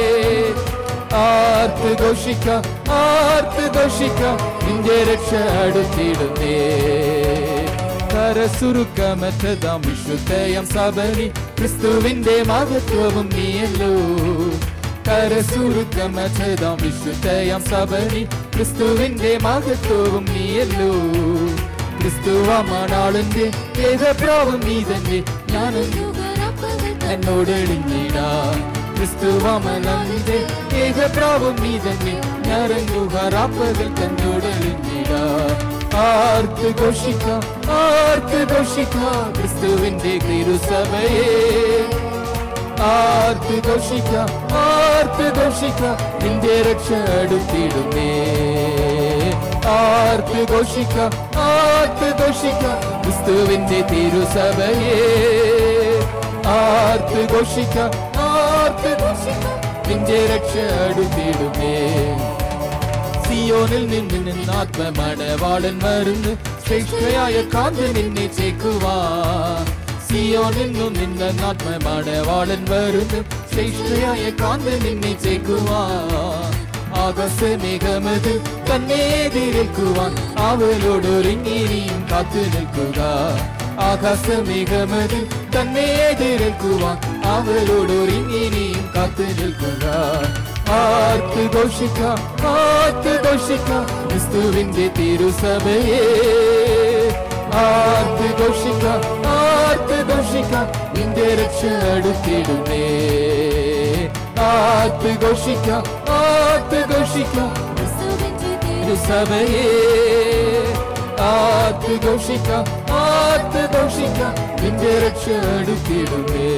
ആർത്ത് ഘോഷിക്ക ആർത്ത് ഘോഷിക്ക നിന്റെ രക്ഷ അടുത്തിടുന്നേ കരസുരുക്കമറ്റതാം വിശുദ്ധയം സബരി ക്രിസ്തുവിന്റെ മഹത്വവും നീയല്ലോ കരസുരുക്കമറ്റതാം വിശുദ്ധയം സബരി ക്രിസ്തുവിന്റെ മഹത്വവും നീയല്ലോ ക്രിസ്തുവമാണാളിന്റെ ഏകപ്രാവും നീ തന്നെ ഞാനൊന്നു എന്നോട് എളിഞ്ഞിടാ ക്രിസ്തുവമനന്റെ ഏകപ്രാവും നീ തന്നെ ഞാറങ്ങുഹറാപ്പകൾ തന്നോട് എളിഞ്ഞിടാ ആർക്ക് ഘോഷിക്കാം ആർക്ക് ഘോഷിക്കാം ക്രിസ്തുവിന്റെ തിരുസഭയെ ആർക്ക് ഘോഷിക്കാം ആർക്ക് ഘോഷിക്കാം നിന്റെ രക്ഷ അടുത്തിടുന്നേ ആർക്ക് ഘോഷിക്കാം ആർക്ക് ഘോഷിക്കാം ക്രിസ്തുവിന്റെ തിരുസഭയെ ആർക്ക് ഘോഷിക്കാം ആർക്ക് ഘോഷിക്കാം നിന്റെ രക്ഷ അടുത്തിടുമേ സിയോനിൽ നിന്ന് നിന്ന് ആത്മമടവാളൻ വരുന്നു ശ്രേഷ്ഠയായ കാന്ത നിന്നെ ചേക്കുവാ സിയോനിൽ നിന്നും നിന്ന് ആത്മമടവാളൻ വരുന്നു ശ്രേഷ്ഠയായ കാന്ത നിന്നെ ചേക്കുവാ ആകാശമേഘമത് തന്നെ എതിരേൽക്കുവാൻ അവളോടൊരുങ്ങിനിയും കാത്തു നിൽക്കുക ആകാശമേഘമത് തന്നെ എതിരേൽക്കുവാൻ അവളോടൊരുങ്ങിനിയും കാത്തു നിൽക്കുക ആർത്ത് ഘോഷിക്കാം ആർത്ത് ഘോഷിക്കാം ക്രിസ്തുവിന്റെ തിരുസഭയെ ആർത്ത് ഘോഷിക്കാം ആർത്ത് ഘോഷിക്കാം നിന്റെ രക്ഷ അടുത്തിടുന്നേ ആർത്ത് ഘോഷിക്കാം ആർത്ത് ഘോഷിക്കാം തിരുസഭയെ ആർത്ത് ഘോഷിക്കാം ആർത്ത് ഘോഷിക്കാം നിന്റെ രക്ഷ അടുത്തിടുന്നേ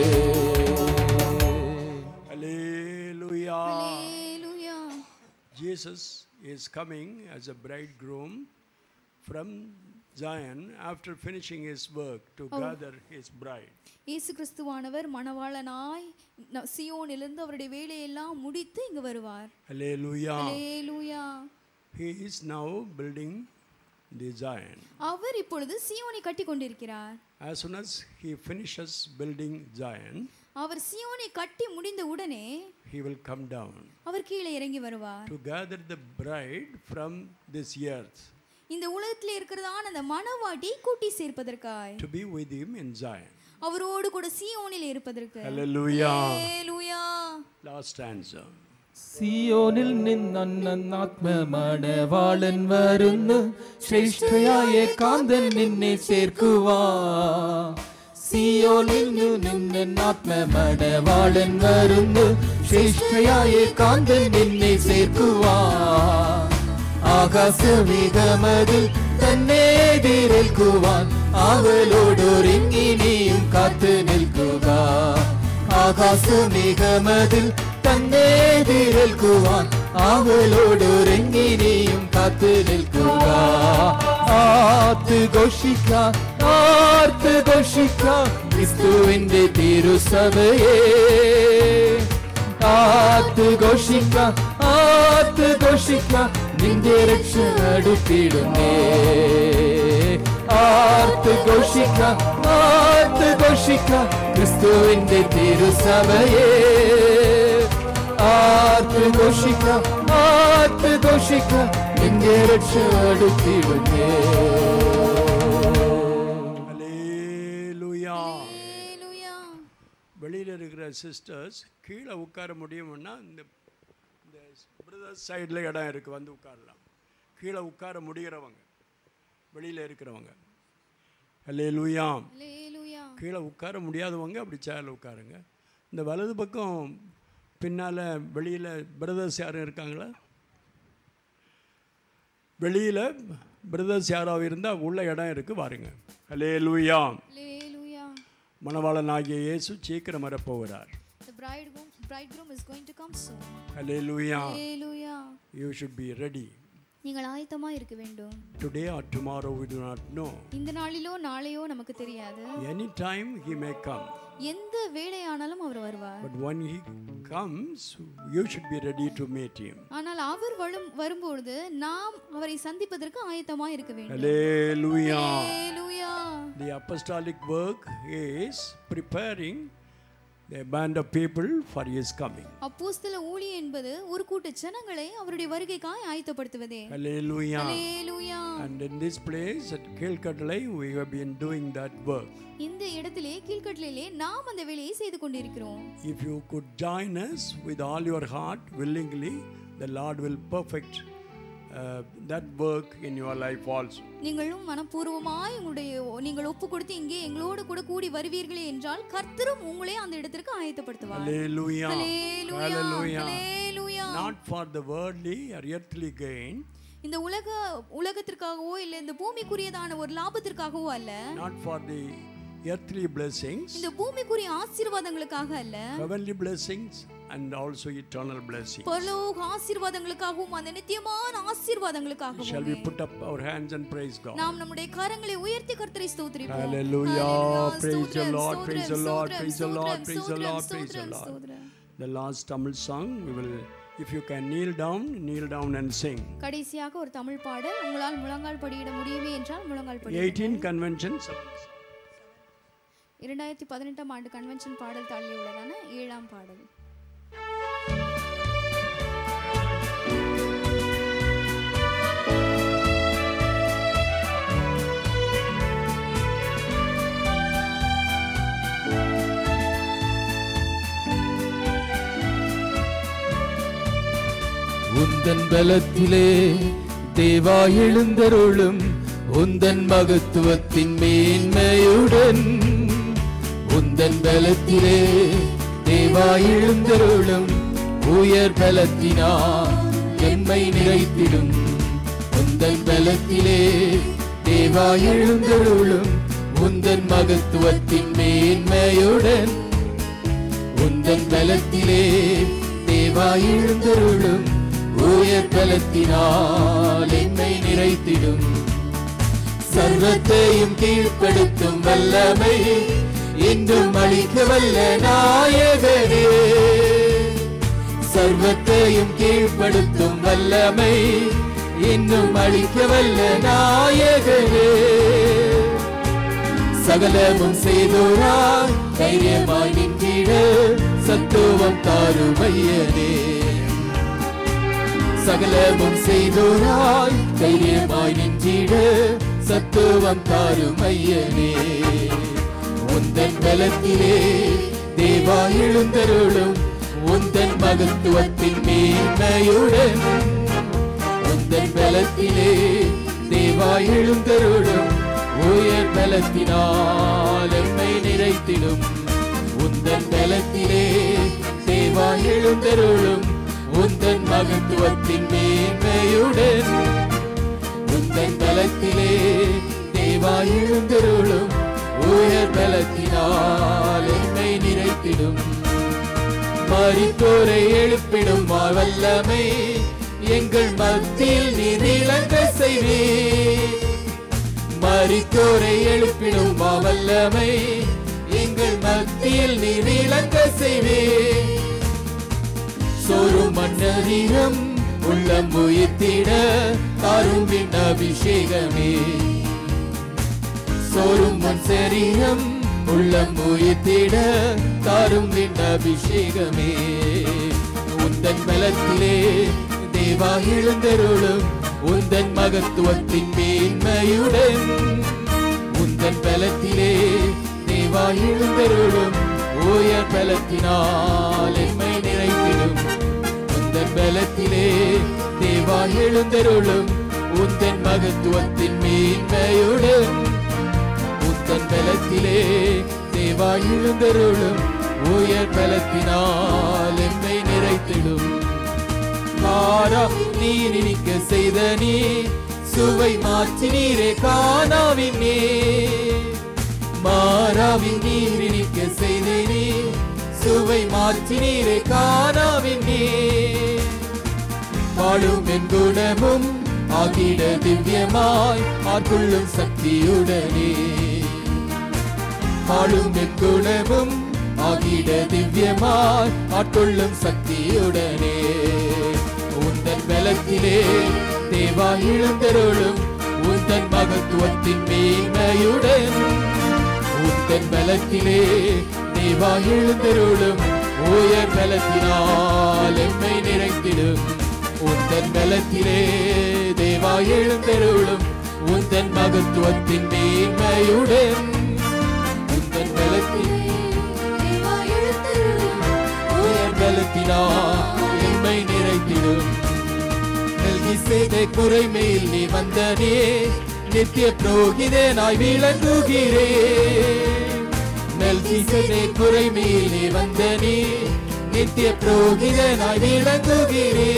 Hallelujah. ഹല്ലേലൂയ. Jesus is coming as a bridegroom from Zion after finishing his work to gather his bride. இயேசு கிறிஸ்துவானவர் மணவாளனாய் ந- சியோனிலிருந்து அவருடைய வேலையெல்லாம் முடித்து இங்கு வருவார் Hallelujah. Hallelujah He is now building the Zion. அவர் இப்பொழுது சியோனை கட்டி கொண்டிருக்கிறார் As soon as he finishes building Zion, அவர் சியோனை கட்டி முடிந்த உடனே he will come down அவர் கீழே இறங்கி வருவார் to gather the bride from this earth இந்த உலகத்தில் இருக்கிறதான அந்த மணவாட்டி கூட்டி சேர்ப்பதற்காய் to be with him in Zion. அவரோடு கூட சியோனில் இருப்பதற்கு Hallelujah. ஹalleluya Last stanza. സിയോനിൽ നിന്നാത്മമണവാളൻ വരുന്നു ശ്രേഷ്ഠയായ കാന്തൻ നിന്നെ ചേർക്കുവാ സിയോനിൽ നിന്നാത്മമണവാളൻ വരുന്നു ശ്രേഷ്ഠയായ കാന്തൻ നിന്നെ ചേർക്കുവാ ആകാശമേഘമതിൽ തന്നെ എതിരേൽക്കുവാൻ അവളോടൊരുങ്ങി നീയും കാത്തു നിൽക്കുക ആകാശമേഘമതിൽ തന്നെ എതിരേൽക്കുവാൻ അവളോടൊരുങ്ങി നീയും കാത്തു നിൽക്കുക ആത്ത് ഘോഷിക്കാം ആർത്ത് ഘോഷിക്കാം ക്രിസ്തുവിന്റെ തിരുസഭയെ ആത്ത് ഘോഷിക്കാം ആത്ത് ഘോഷിക്കാം നിന്റെ രക്ഷ അടുത്തിടുന്നേ ആർത്ത് ഘോഷിക്കാം ആർത്ത് ഘോഷിക്കാം ക്രിസ്തുവിന്റെ തിരുസഭയെ ആർത്ത് ഘോഷിക്കാം ആർത്ത് ഘോഷിക്കാം നിന്റെ രക്ഷ അടുത്തിടുന്നേ Hallelujah. ஹalleluya வெளியில் இருக்கிற சிஸ்டர்ஸ் கீழே உட்கார முடியும்னா இந்த இந்த பிரதர்ஸ் சைடில் இடம் இருக்குது வந்து உட்காரலாம் கீழே உட்கார முடிகிறவங்க வெளியில் இருக்கிறவங்க அல்லே லூயாம் ஹalleluya கீழே உட்கார முடியாதவங்க அப்படி சேரில் உட்காருங்க இந்த வலது பக்கம் பின்னால் வெளியில் பிரதர்ஸ் யாரும் இருக்காங்களா வெளியில் பிரதர்ஸ் யாராவது இருந்தால் உள்ள இடம் இருக்குது பாருங்க அல்லே லூயாம் ஹalleluya மணவாளன் ஆகிய இயேசு சீக்கிரம் வரப்போகிறார் the bridegroom bridegroom is going to come soon அல்லே லூயாம் ஹalleluya யூ ஷுட் பி ரெடி நீங்கள் ஆயத்தமா இருக்க வேண்டும் today or tomorrow we do not know இந்த நாளிலோ நாளையோ நமக்கு தெரியாது any time he may come எந்த வேளையானாலும் அவர் வருவார் but when he comes you should be ready to meet him ஆனால் அவர் வரும் வரும்பொழுது நாம் அவரை சந்திப்பதற்கு ஆயத்தமா இருக்க வேண்டும் hallelujah hallelujah the apostolic work is preparing the band of people for his coming அப்போஸ்தல ஊழி என்பது ஒரு கூட்ட ஜனங்களை அவருடைய வருகைக்காய் ஆயத்தப்படுத்துவதே hallelujah hallelujah and in this place at Kilkadlai we have been doing that work இந்த இடத்திலே கீழ்கட்டலிலே நாம் அந்த வேலையை செய்து கொண்டிருக்கிறோம் if you could join us with all your heart willingly the lord will perfect uh, that work in your life also நீங்களும் மனப்பூர்வமாய் உங்களுடைய நீங்கள் ஒப்பு கொடுத்து இங்கே எங்களோடு கூட கூடி வருவீர்களே என்றால் கர்த்தரும் உங்களே அந்த இடத்திற்கு ஆயத்தப்படுத்துவார் hallelujah hallelujah hallelujah hallelujah not for the worldly or earthly gain இந்த உலக உலகத்திற்காகவோ இல்ல இந்த பூமிக்குரியதான ஒரு லாபத்திற்காகவோ அல்ல not for the earthly blessings இந்த பூமிக்குரிய ஆசீர்வாதங்களுக்காக அல்ல heavenly blessings and also eternal blessings பரலோக ஆசீர்வாதங்களுக்காகவும் அந்த நித்தியமான shall ஆசீர்வாதங்களுக்காகவும் we put up our hands and praise god நாம் நம்முடைய கரங்களை உயர்த்தி கர்த்தரை ஸ்தோத்திரிப்போம் Hallelujah. Hallelujah. Praise the ஸ்தோத்திரம், Lord, praise the Lord, ஸ்தோத்திரம், praise the Lord, ஸ்தோத்திரம், praise the Lord, ஸ்தோத்திரம், praise the ஸ்தோத்திரம், Lord. ஸ்தோத்திரம். the last tamil song we will if you can kneel down kneel down and sing கடைசியாக ஒரு தமிழ் பாடல் உங்களால் முழங்கால் படியிட முடியுமே என்றால் முழங்கால் படி 18 conventions இரண்டாயிரத்தி பதினெட்டாம் ஆண்டு கன்வென்ஷன் பாடல் தாளில் உள்ளதான ஏழாம் பாடல் உந்தன் பலத்திலே தேவா எழுந்தருளும் உந்தன் மகத்துவத்தின் மேன்மையுடன் உந்தன் பலத்திலே தேவா எழுந்தருளும் உயர் பலத்தினா எம்மை நிறைத்திடும் உந்தன் பலத்திலே தேவா எழுந்தருளும் உந்தன் மகத்துவத்தின் மேன்மையுடன் உந்தன் பலத்திலே தேவா எழுந்தருளும் உயர் பலத்தினால் என்னை நிறைத்திடும் சர்வத்தையும் கீழ்ப்படுத்தும் வல்லமை என்றும் அளிக்க வல்ல நாயகனே சர்வத்தையும் கீழ்ப்படுத்தும் வல்லமை இன்னும் அழிக்க வல்ல நாயகரே சகலமும் செய்தோராய் தைரியமாய் நின்றிட சத்துவம் தாருமையனே சகலமும் செய்தோராய் தைரியமாய் நின்றிட சத்துவம் தாருமையனே உந்தன் பலத்திலே தேவா எழுந்தருளும் உந்தன் மகத்துவத்தின் மேன்மையுடன் உந்தன் பலத்திலே தேவா எழுந்தருளும் உயர் பலத்தினால் எம்மை நிறைத்திடும் உந்தன் பலத்திலே தேவா எழுந்தருளும் உந்தன் மகத்துவத்தின் மேன்மையுடன் உந்தன் பலத்திலே தேவா எழுந்தருளும் உயர் பலத்தினால் எம்மை நிறைத்திடும் மரித்தோரை எழுப்பிடும் வல்லமை எங்கள் மத்தியில் நீர் இளங்க செய்வே மரித்தோரை எழுப்பிடும் வல்லமை எங்கள் மத்தியில் நீர் இளங்க செய்வே சோறு மன்னரீரம் உள்ளம் உயிர்த்திட தாரும்பின் அபிஷேகமே சோறும் மண் சரீரம் உள்ளம் உயிர்த்திட தாரும் விண் அபிஷேகமே உந்தன் பலத்திலே தேவா எழுந்தருளும் உந்தன் மகத்துவத்தின் மேன்மையுடன் உந்தன் பலத்திலே தேவா எழுந்தருளும் உயர் பலத்தினால் எம்மை நிறைத்திடும் உந்தன் பலத்திலே தேவா எழுந்தருளும் உந்தன் மகத்துவத்தின் மேன்மையுடன் உந்தன் பலத்திலே தேவா எழுந்தருளும் உயர் பலத்தினால் எம்மை நிறைத்திடும் மாறா நீ நினைக்க செய்த நீ சுவை மாற்றி நீரே காணாவின் நீ மாறாவின் நீர் நினைக்க செய்த நீ சுவை மாற்றி நீரே காணாவின் நீ வாழும் என் குணமும் ஆகிட திவ்யமாய் ஆட்கொள்ளும் சக்தியுடனே வாழும் என் குணமும் ஆகிட திவ்யமாய் ஆட்கொள்ளும் சக்தியுடனே உந்தன் பலத்திலே தேவா இழந்தருளும் உந்தன் மகத்துவத்தின் மேன்மையுடன் உந்தன் பலத்திலே தேவா எழுந்தருளும் உயர் பலத்தினால் எம்மை நிறைத்திடும் உந்தன் பலத்திலே தேவா எழுந்தருளும் உந்தன் மகத்துவத்தின் மேன்மையுடன் உந்தன் பலத்திலே தேவா எழுந்தருளும் உயர் பலத்தினால் எம்மை நிறைத்திடும் நல்கி செய்த குறைமையில் நீ வந்தனே நித்திய புரோகிதே நாய் விளங்குகிறே நல்கி செய்த குறைமையில் நீ வந்தனே நித்திய புரோகிதே நாய் விளங்குகிறே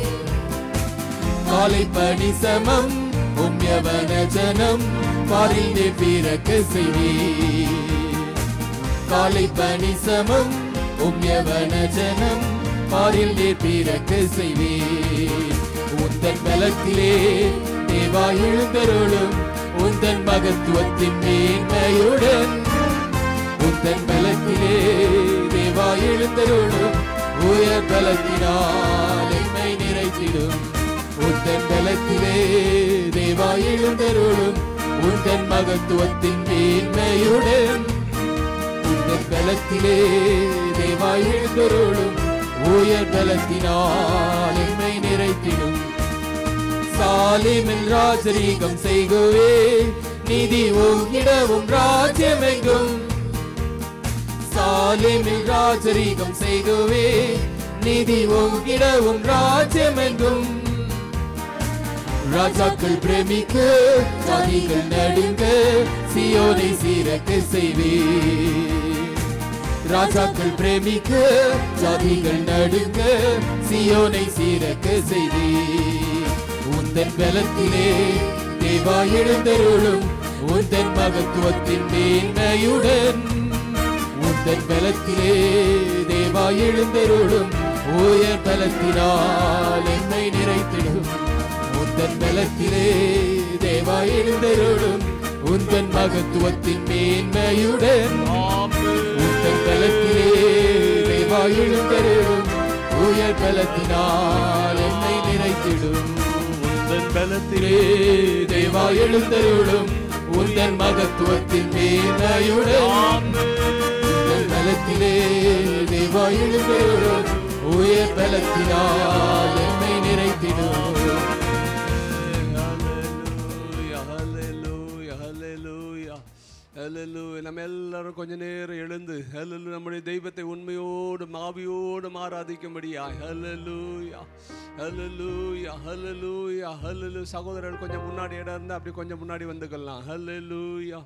காலை பணி சமம் உம்யவன ஜனம் பாரில் நீ பிறக்க செய்வீர் காலை பணி சமம் உம்யவன ஜனம் பாரில் நீர் பிறக்க செய்வீர் உந்தன் பலத்திலே தேவா எழுந்தருளும் உந்தன் மகத்துவத்தின் மேன்மையுடன் உந்தன் பலத்திலே தேவா எழுந்தருளும் உயர் பலத்தினால் எம்மை நிறைத்திடும் உந்தன் பலத்திலே தேவா எழுந்தருளும் உந்தன் மகத்துவத்தின் மேன்மையுடன் உந்தன் பலத்திலே தேவா எழுந்தருளும் உயர் பலத்தினால் எம்மை நிறைத்திடும் சாலிமில் ராஜரீகம் செய்குவே நிதி ஓங்கிடவும் ராஜ்யமெங்கும் சாலிமில் ராஜரீகம் செய்குவே நிதி ஓங்கிடவும் ராஜ்யமெங்கும் ராஜாக்கள் பிரமிக்க ஜாதிகள் நடுங்க சியோனை சீரக்க செய்வே ராஜாக்கள் பிரமிக்க ஜாதிகள் நடுங்க சியோனை சீரக்க செய்வே உந்தன் பலத்திலே தேவா எழுந்தருளும் உந்தன் மகத்துவத்தின் மேன்மையுடன் உந்தன் பலத்திலே தேவா எழுந்தருளும் உயர் பலத்தினால் என்னை நிறைத்திடும் உந்தன் பலத்திலே தேவா எழுந்தருளும் உந்தன் மகத்துவத்தின் மேன்மையுடன் உந்தன் பலத்திலே தேவா எழுந்தருளும் உயர் பலத்தினால் என்னை நிறைத்திடும் உந்தன் பலத்திலே தேவா எழுந்தருளும் உந்தன் மகத்துவத்தின் மேன்மையுடன் உந்தன் பலத்திலே தேவா எழுந்தருளும் உயர் பலத்தினால் என்னை நிறைத்திடும் Hallelujah, hallelujah, hallelujah, hallelujah. நம்ம எல்லாரும் கொஞ்ச நேரம் எழுந்து ஹalleluya நம்முடைய தெய்வத்தை உண்மையோடு மாவியோடு ஆராதிக்கும்படியாய் ஹalleluya ஹalleluya ஹalleluya ஹalleluya சகோதரர்கள் கொஞ்சம் முன்னாடி இடம் இருந்தா அப்படி கொஞ்சம் முன்னாடி வந்துக்கலாம் ஹalleluya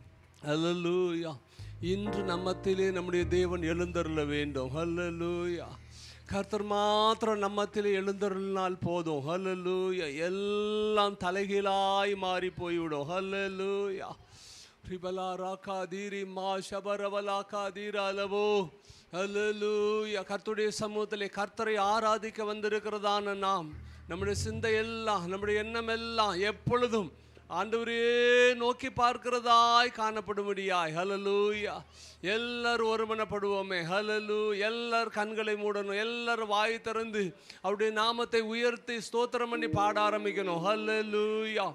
ஹalleluya இன்று நம்மத்திலே நம்முடைய தேவன் எழுந்தருள வேண்டும் ஹalleluya கர்த்தர் மாத்திரம் நம்மத்திலே எழுந்தருளினால் போதும் ஹalleluya எல்லாம் தலைகீழாய் மாறி போய்விடும் ஹalleluya ரிபலா ராக்கா தீரி மா ஷபரவலாக்கா தீராலவோ ஹalleluya கர்த்தருடைய சமூகத்திலே கர்த்தரை ஆராதிக்க வந்திருக்கிறதான நாம் நம்முடைய சிந்தை எல்லாம் நம்முடைய எண்ணம் எல்லாம் எப்பொழுதும் ஆண்டவரே நோக்கி பார்க்கிறதாய் காணப்படும்படியாய் ஹலலூயா எல்லாரும் ஒருமனப்படுவோமே ஹலலு எல்லார் கண்களை மூடணும் எல்லாரும் வாய் திறந்து அவருடைய நாமத்தை உயர்த்தி ஸ்தோத்திரம் பண்ணி பாட ஆரம்பிக்கணும் ஹலலூயா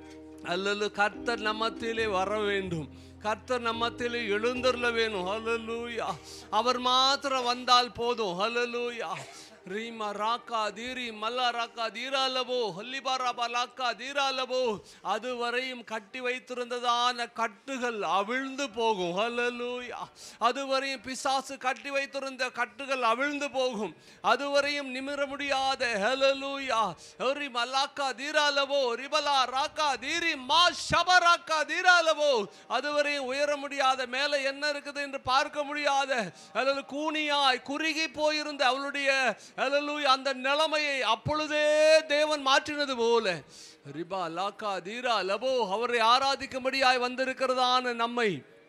அல்லது கர்த்தர் நம்மத்திலே வர வேண்டும் கர்த்தர் நம்மத்திலே எழுந்தருள வேணும் ஹalleluya அவர் மாத்திரம் வந்தால் போதும் ஹalleluya ரீமா ராக்கா தீரி மல்லா ராக்கா தீராலவோ ஹல்லிபாரா பலாக்கா தீராலவோ அதுவரையும் கட்டி வைத்திருந்ததான கட்டுகள் அவிழ்ந்து போகும் ஹalleluya அதுவரையும் பிசாசு கட்டி வைத்திருந்த கட்டுகள் அவிழ்ந்து போகும் அதுவரையும் நிமிர முடியாத ஹalleluya ஹரி மல்லாக்கா தீராலவோ ரிபலா ராக்கா தீரி மா ஷபராக்கா தீராலவோ அதுவரையும் உயர முடியாத மேலே என்ன இருக்குது என்று பார்க்க முடியாத அல்லது கூனியாய் குறுகி போயிருந்த அவளுடைய அல்லேலூயா அந்த நிலைமையை அப்பொழுதே தேவன் மாற்றினது போல ரிபா லாக்கா தீரா லபோ அவரை ஆராதிக்கும்படியாய் வந்திருக்கிறதான நம்மை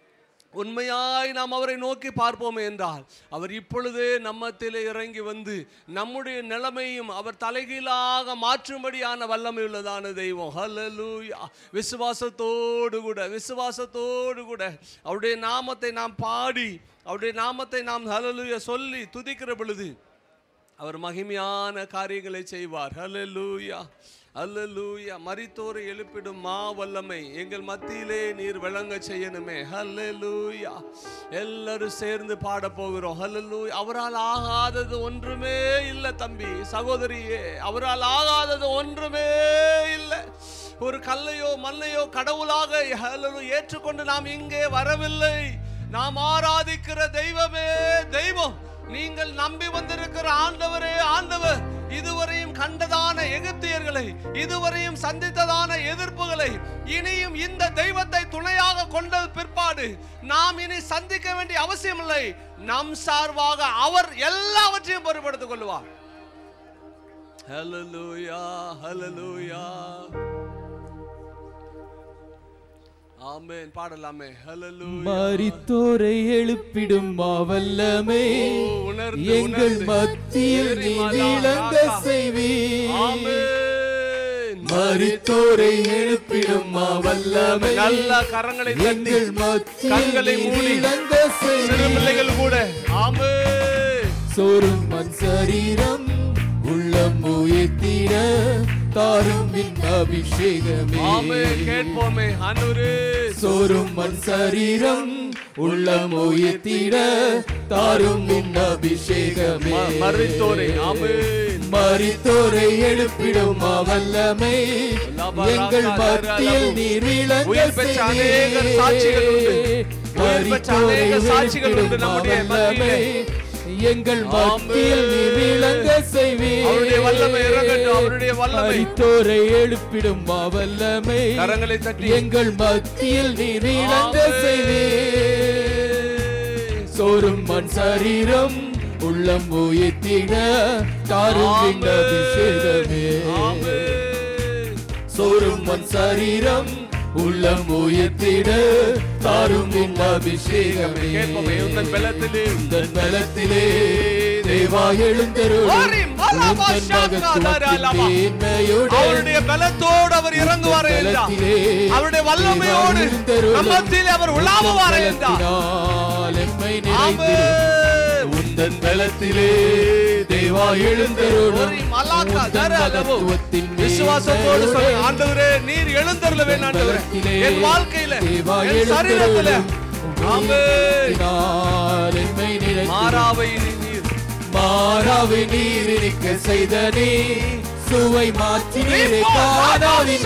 உண்மையாய் நாம் அவரை நோக்கி பார்ப்போம் என்றால் அவர் இப்பொழுதே நம்மத்திலே இறங்கி வந்து நம்முடைய நிலைமையும் அவர் தலைகீழாக மாற்றும்படியான வல்லமை உள்ளதான தெய்வம் ஹalleluya விசுவாசத்தோடு கூட விசுவாசத்தோடு கூட அவருடைய நாமத்தை நாம் பாடி அவருடைய நாமத்தை நாம் ஹalleluya சொல்லி துதிக்கிற பொழுது அவர் மகிமையான காரியங்களை செய்வார் ஹalleluya ஹalleluya மரித்தோரை எழுப்பிடும் மா வல்லமை எங்கள் மத்தியிலே நீர் விளங்க செய்யணுமே ஹalleluya எல்லாரும் சேர்ந்து பாட போகிறோம் ஹalleluya அவரால் ஆகாதது ஒன்றுமே இல்லை தம்பி சகோதரியே அவரால் ஆகாதது ஒன்றுமே இல்லை ஒரு கல்லையோ மண்ணையோ கடவுளாக ஹalleluya ஏற்றுக்கொண்டு நாம் இங்கே வரவில்லை நாம் ஆராதிக்கிற தெய்வமே தெய்வம் நீங்கள் நம்பி வந்திருக்கிற ஆண்டவரே ஆண்டவர் இதுவரையும் கண்டதான எகிப்தியர்களை இதுவரையும் சந்தித்ததான எதிர்ப்புகளை இனியும் இந்த தெய்வத்தை துணையாக கொண்ட பிற்பாடு நாம் இனி சந்திக்க வேண்டிய அவசியமில்லை நம் சார்பாக அவர் எல்லாவற்றையும் பொறுப்படுத்திக் கொள்வார் ஹalleluya ஹalleluya ஆமென் பாடலாமே ஹalleluya மரித்தோரை எழுப்பிடும் மாவல்லமே ஓ, உணர்ந்து, எங்கள் உணர்ந்து. மத்தியில் நீ ஏரிமலா விளங்க ராகா. செய்வீர் ஆமென் மரித்தோரை எழுப்பிடும் மாவல்லமே நல்ல கரங்களை தட்டி எங்கள் மத்தியில் கண்களை நீ மூடி விளங்க சிறு செய்வீர் பிள்ளைகள் கூட ஆமென் சோறும் மண் சரீரம் உள்ளம் உயர்த்திட தாரும் விண் அபிஷேகமே ஆமென் கேட்போமே அனுரு சோறும் மண் சரீரம் உள்ளம் உயர்த்திட தாரும் விண் அபிஷேகமே ம- மரித்தோரை ஆமென் மரித்தோரை எழுப்பிடும் வல்லமை எங்கள் மத்தியில் நீர் விளங்க உயிர் பெற்ற அநேகர் சாட்சிகள் உண்டு. உயிர் பெற்ற அநேக சாட்சிகள் உண்டு நம்முடைய மத்தியிலே. எங்கள் மத்தியில் நீர் விளங்க செய்வீர் அவருடைய வல்லமை இறங்கட்டும், அவருடைய வல்லமை. மரித்தோரை எழுப்பிடும் வல்லமை கரங்களை தட்டி எங்கள் மத்தியில் நீர் விளங்க செய்வீர் சோறும் மண் சரீரம் உள்ளம் உயர்த்திட தாரும் விண் அபிஷேகமே ஆமென் சோறும் மண் சரீரம் உள்ளம் உயர்த்திட தாரும் விண் அபிஷேகமே கேட்போமே உந்தன் பலத்திலே உந்தன் பலத்திலே தேவா எழுந்தருளும் ஓரி மலபா உந்தன் ஷாக்கா மகத்துவத்தின் தாராளமா. மேன்மையோடு அவருடைய பலத்தோடு அவர் இறங்குவார் என்றார் பலத்திலே அவருடைய வல்லமையோடு தேவா எழுந்தருளும். நம்மத்தில் அவர் உலாவுவார் என்றார் பலத்தினால் எம்மை நிறைத்திடும் ஆமென். உன் உந்தன் பலத்திலே தேவா எழுந்தருளும் ஒரு மலாக்கா, தர அளவு. மகத்துவத்தின் விசுவாசத்தோடு சொல்லுங்க மேன்மையோடு ஆண்டவரே நீர் எழுந்தருள வேண்டும் ஆண்டவரே பலத்திலே என் வாழ்க்கையில தேவா என் சரீரத்துல எழுந்தருளும் ஆமென். உயர்த்தினால் என்னை நிறைத்து மாறாவை நீர் மாறாவை நீர் இருக்க செய்த நீ சுவை மாற்றி நீரை காணாவின்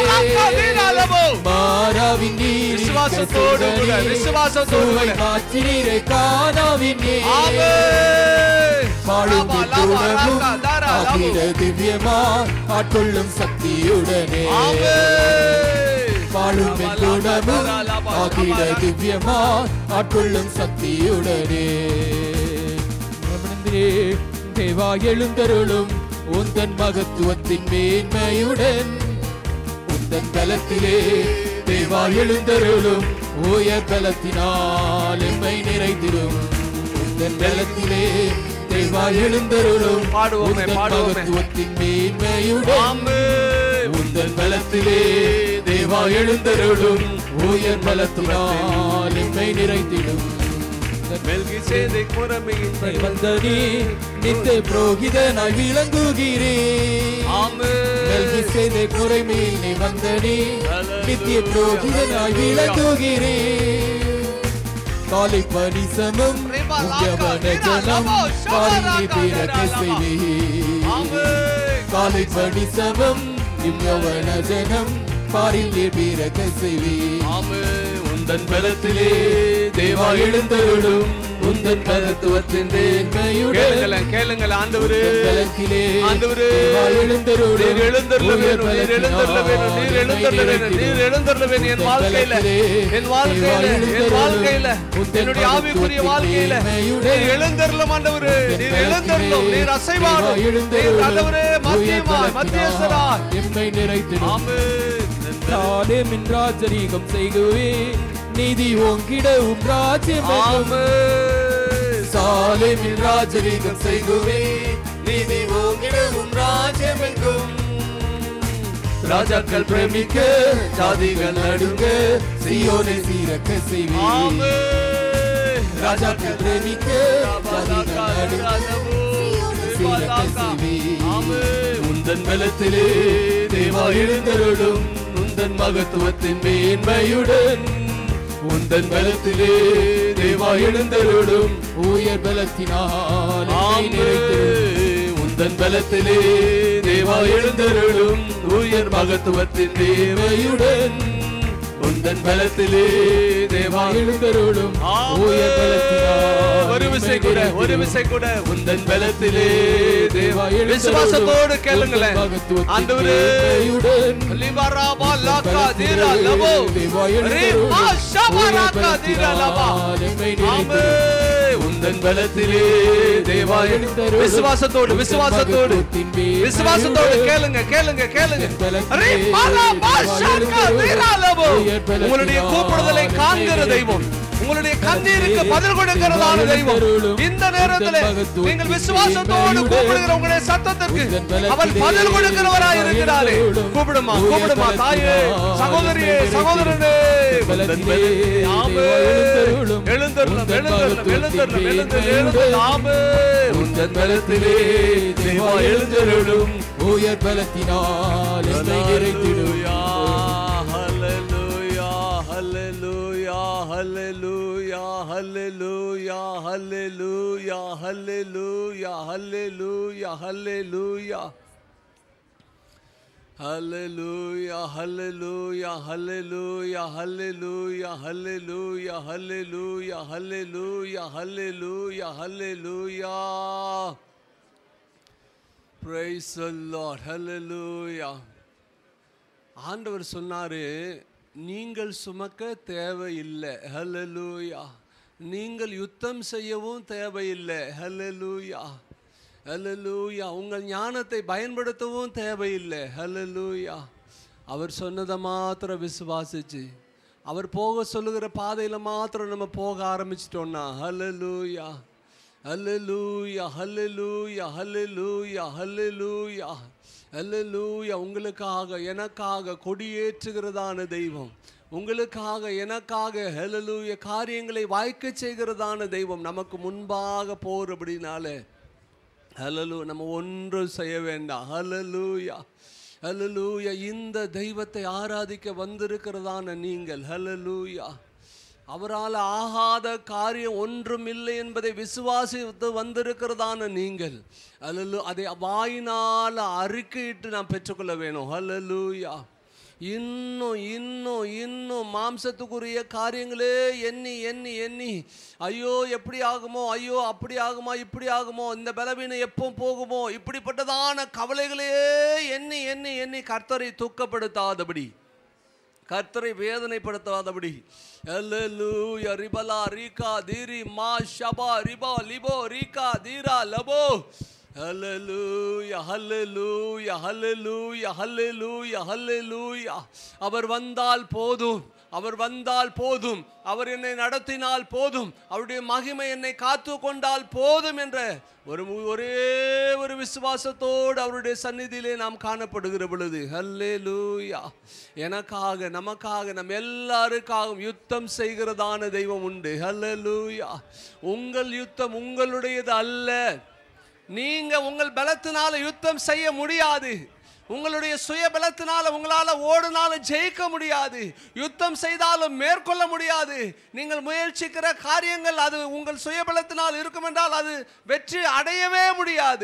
மாறாவின் நீர் இருக்க விசுவாசத்தோடு செய்த கூட, நீ விசுவாசத்தோடு சுவை கூட. மாற்றி நீரை காணாவின் நீ ஆமென். பாடும் லாபா, லாபா, துடமும் லாக்கா, தாரா, லாபு. ஆகிட திவ்யமா ஆட்கொள்ளும் சக்தியுடனே ஆமென். பாடும் லாபா, துடமும் லாபா, லாபா, ஆகிட லாபா. திவ்யமா ஆட்கொள்ளும் சக்தியுடனே அமர்ந்தே தேவா எழுந்தருளும் உந்தன் மகத்துவத்தின் மேன்மையுடன் உந்தன் தலத்திலே தேவா எழுந்தருளும் உயர் தலத்தினால் எம்மை நிறைந்திடும் உந்தன் தலத்திலே தேவா எழுந்தருளும் பாடுவோமே, உந்தன் பாடுவோமே. மகத்துவத்தின் மேன்மையுடன் ஆமென். உந்தன் பலத்திலே தேவா எழுந்தருளும் உயர் பலத்தினால் எம்மை நிறைந்திடும் மெல்கிசேதேக் முறைமையின் நீ வந்த நீ நித்திய புரோகிதனாய் விளங்குகிறேன் ஆமென். மெல்கிசேதேக் முறைமையில் நீ வந்த நீ நித்திய புரோகிதனாய் விளங்குகிறேன் காலை பரிசமும் உயவன ஜனம் பாரிலே பிறக்க செய்வேன் ஆமென். காலை பரிசமும் இவ்வவன ஜனம் பாரிலே பிறக்க செய்வேன் ஆமென். உந்தன் பலத்திலே தேவா எழுந்தருளும் உந்தன் பலத்துவத்தின் மேன்மையுடன் கேளுங்களேன் கேளுங்களேன் ஆண்டவரே பலத்திலே ஆண்டவரே தேவா எழுந்தருளும் நீர் எழுந்தருள வேணும் நீர் எழுந்தருள வேணும் நீர் எழுந்தருள வேணும் நீர் எழுந்தருள வேணும் என் வாழ்க்கையில என் வாழ்க்கையில என் வாழ்க்கையில என்னுடைய ஆவிக்குரிய வாழ்க்கையில நீர் எழுந்தருளும் ஆண்டவரே நீர் எழுந்தருளும் நீர் அசைவாடும் நீர் ஆண்டவரே மத்தியமா மத்தியஸ்தரா எம்மை நிறைத்திடும் ஆமென் சாலேமின் ராஜரீகம் செய்குவேன் நீதி ஓங்கிட உம் ராஜ்யம் ஆமென் சாலேமின் ராஜரீகம் செய்குவேன் நீதி ஓங்கிட உம் ராஜ்யம் ராஜாக்கள் பிரமிக்க ஜாதிகள் நடுங்க சியோனை சீரக்க செய்வேன் ஆமென் ராஜாக்கள் பிரமிக்க ஜாதிகள் நடுங்க சீரக்க செய்வேன் உந்தன் பலத்திலே தேவா எழுந்தருளும் உந்தன் மகத்துவத்தின் மேன்மையுடன் உந்தன் பலத்திலே தேவா எழுந்தருளும் உயர் பலத்தினால் என்னை நிறைத்திடும். உந்தன் பலத்திலே தேவா எழுந்தருளும் உயர் மகத்துவத்தின் தேவையுடன் உந்தன் பலத்திலே தேவா எழுந்தருளும் உயர் பலத்தினால் ஒரு விசை கூட ஒரு விசை கூட உந்தன் பலத்திலே தேவா எழுந்தருளும் விசுவாசத்தோடு கேளுங்களேன். மகத்துவத்தின் ஆண்டவரே, தேவையுடன் லிபராபா லாக்கா தீரா லபோ ரிமா ஷபராக்கா தீரா லபா ஆமென் உந்தன் பலத்திலே தேவா எழுந்தருளும் விசுவாசத்தோடு விசுவாசத்தோடு விசுவாசத்தோடு கேளுங்க கேளுங்க கேளுங்க ரிமா லாபா ஷாக்கா தீரா லபோ உங்களுடைய கூப்பிடுதலை காண்கிற தெய்வம் உங்களுடைய கண்ணீருக்கு பதில் கொடுக்கிறதான தெய்வம் இந்த நேரத்தில் நீங்கள் விசுவாசத்தோடு கூப்பிடுகிற உங்களுடைய சத்தத்திற்கு அவர் பதில் கொடுக்கிறவராய் இருக்கிறாரே கூப்பிடுமா கூப்பிடுமா தாயே சகோதரியே சகோதரனே ஆமென். எழுந்தருளும் எழுந்தருளும் எழுந்தருளும் எழுந்தருளும் எழுந்தருளும் ஆமென். உந்தன் பலத்திலே தேவா எழுந்தருளும் உயர் பலத்தினால் என்னை நிறைத்திடும் Hallelujah, hallelujah, hallelujah, hallelujah, hallelujah, hallelujah, hallelujah, hallelujah. Hallelujah, hallelujah, hallelujah, hallelujah, hallelujah, hallelujah, hallelujah, hallelujah, hallelujah. Praise the Lord, hallelujah. ஆண்டவர் சொன்னாரு நீங்கள் சுமக்க தேவையில்லை ஹalleluya நீங்கள் யுத்தம் செய்யவும் தேவையில்லை ஹalleluya ஹalleluya உங்கள் ஞானத்தை பயன்படுத்தவும் தேவையில்லை ஹalleluya அவர் சொன்னதை மாத்திரம் விசுவாசிச்சு அவர் போக சொல்லுகிற பாதையில மாத்திரம் நம்ம போக ஆரம்பிச்சிட்டோம்னா ஹalleluya ஹalleluya ஹalleluya ஹalleluya ஹalleluya அல்லேலூயா உங்களுக்காக எனக்காக கொடியேற்றுகிறதான தெய்வம் உங்களுக்காக எனக்காக ஹலலூய காரியங்களை வாய்க்க செய்கிறதான தெய்வம் நமக்கு முன்பாக போறபடினால ஹலலு நம்ம ஒன்றும் செய்ய வேண்டாம் ஹலலூயா ஹலலூயா இந்த தெய்வத்தை ஆராதிக்க வந்திருக்கிறதான நீங்கள் ஹலலூயா அவரால் ஆகாத காரியம் ஒன்றும் இல்லை என்பதை விசுவாசித்து வந்திருக்கிறதான நீங்கள் ஹலலு அதை வாயினால் அறிக்கையிட்டு நாம் பெற்றுக்கொள்ள வேணும் ஹலலூயா இன்னும் இன்னும் இன்னும் மாம்சத்துக்குரிய காரியங்களே எண்ணி எண்ணி எண்ணி ஐயோ எப்படி ஆகுமோ ஐயோ அப்படி ஆகுமா இப்படி ஆகுமோ இந்த பலவீனம் எப்போ போகுமோ இப்படிப்பட்டதான கவலைகளே எண்ணி எண்ணி எண்ணி கர்த்தரை துக்கப்படுத்தாதபடி கர்த்தரை வேதனைப்படுத்தாதபடி அல்லேலூயா ரிபலா ரீகா தீரி மா ஷபா ரிபா லிபோ ரீகா தீரா லபோ ஹல்லேலூயா ஹல்லேலூயா ஹல்லேலூயா ஹல்லேலூயா ஹல்லேலூயா அவர் வந்தால் போதும் அவர் வந்தால் போதும் அவர் என்னை நடத்தினால் போதும் அவருடைய மகிமை என்னை காத்து கொண்டால் போதும் என்ற ஒரு மு- ஒரே ஒரு விசுவாசத்தோடு அவருடைய சந்நிதியிலே நாம் காணப்படுகிற பொழுது ஹல்லேலூயா எனக்காக நமக்காக நம் எல்லாருக்காகவும் யுத்தம் செய்கிறதான தெய்வம் உண்டு ஹல்லேலூயா உங்கள் யுத்தம் உங்களுடையது அல்ல நீங்க உங்கள் பலத்தினால யுத்தம் செய்ய முடியாது உங்களுடைய சுய பலத்தினால உங்களால ஓடினாலும் ஜெயிக்க முடியாது யுத்தம் செய்தாலும் மேற்கொள்ள முடியாது நீங்கள் முயற்சிக்கிற காரியங்கள் அது உங்கள் சுய பலத்தினால் இருக்கும் என்றால் அது வெற்றி அடையவே முடியாது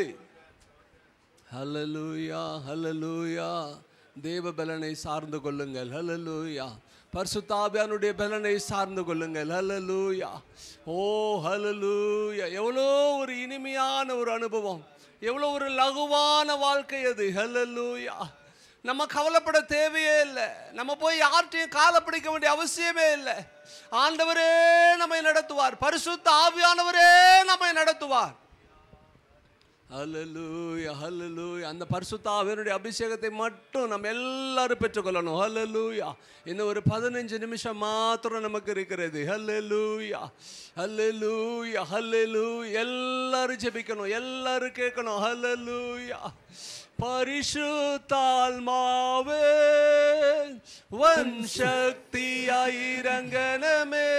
ஹலலூயா ஹலலூயா தேவ பலனை சார்ந்து கொள்ளுங்கள் ஹலலூயா பரிசுத்தாபியானுடைய பலனை சார்ந்து கொள்ளுங்கள் ஹலலூயா ஓ ஹலலூயா எவ்வளோ ஒரு இனிமையான ஒரு அனுபவம் எவ்வளோ ஒரு லகுவான வாழ்க்கை அது ஹலலூயா நம்ம கவலைப்பட தேவையே இல்லை நம்ம போய் யார்கிட்டையும் காலை பிடிக்க வேண்டிய அவசியமே இல்லை ஆண்டவரே நம்மை நடத்துவார் பரிசுத்த ஆவியானவரே நம்மை நடத்துவார் ஹalleluya ஹalleluya அந்த பரிசுத்தாவியனுடைய அபிஷேகத்தை மட்டும் நம்ம எல்லாரும் பெற்றுக்கொள்ளணும் ஹalleluya இன்னும் ஒரு பதினஞ்சு நிமிஷம் மாத்திரம் நமக்கு இருக்கிறது ஹalleluya ஹalleluya ஹalleluya எல்லாரும் ஜெபிக்கணும் எல்லாரும் கேட்கணும் ஹalleluya பரிசுத்தால்மாவே வன் சக்தியாயிரங்கனமே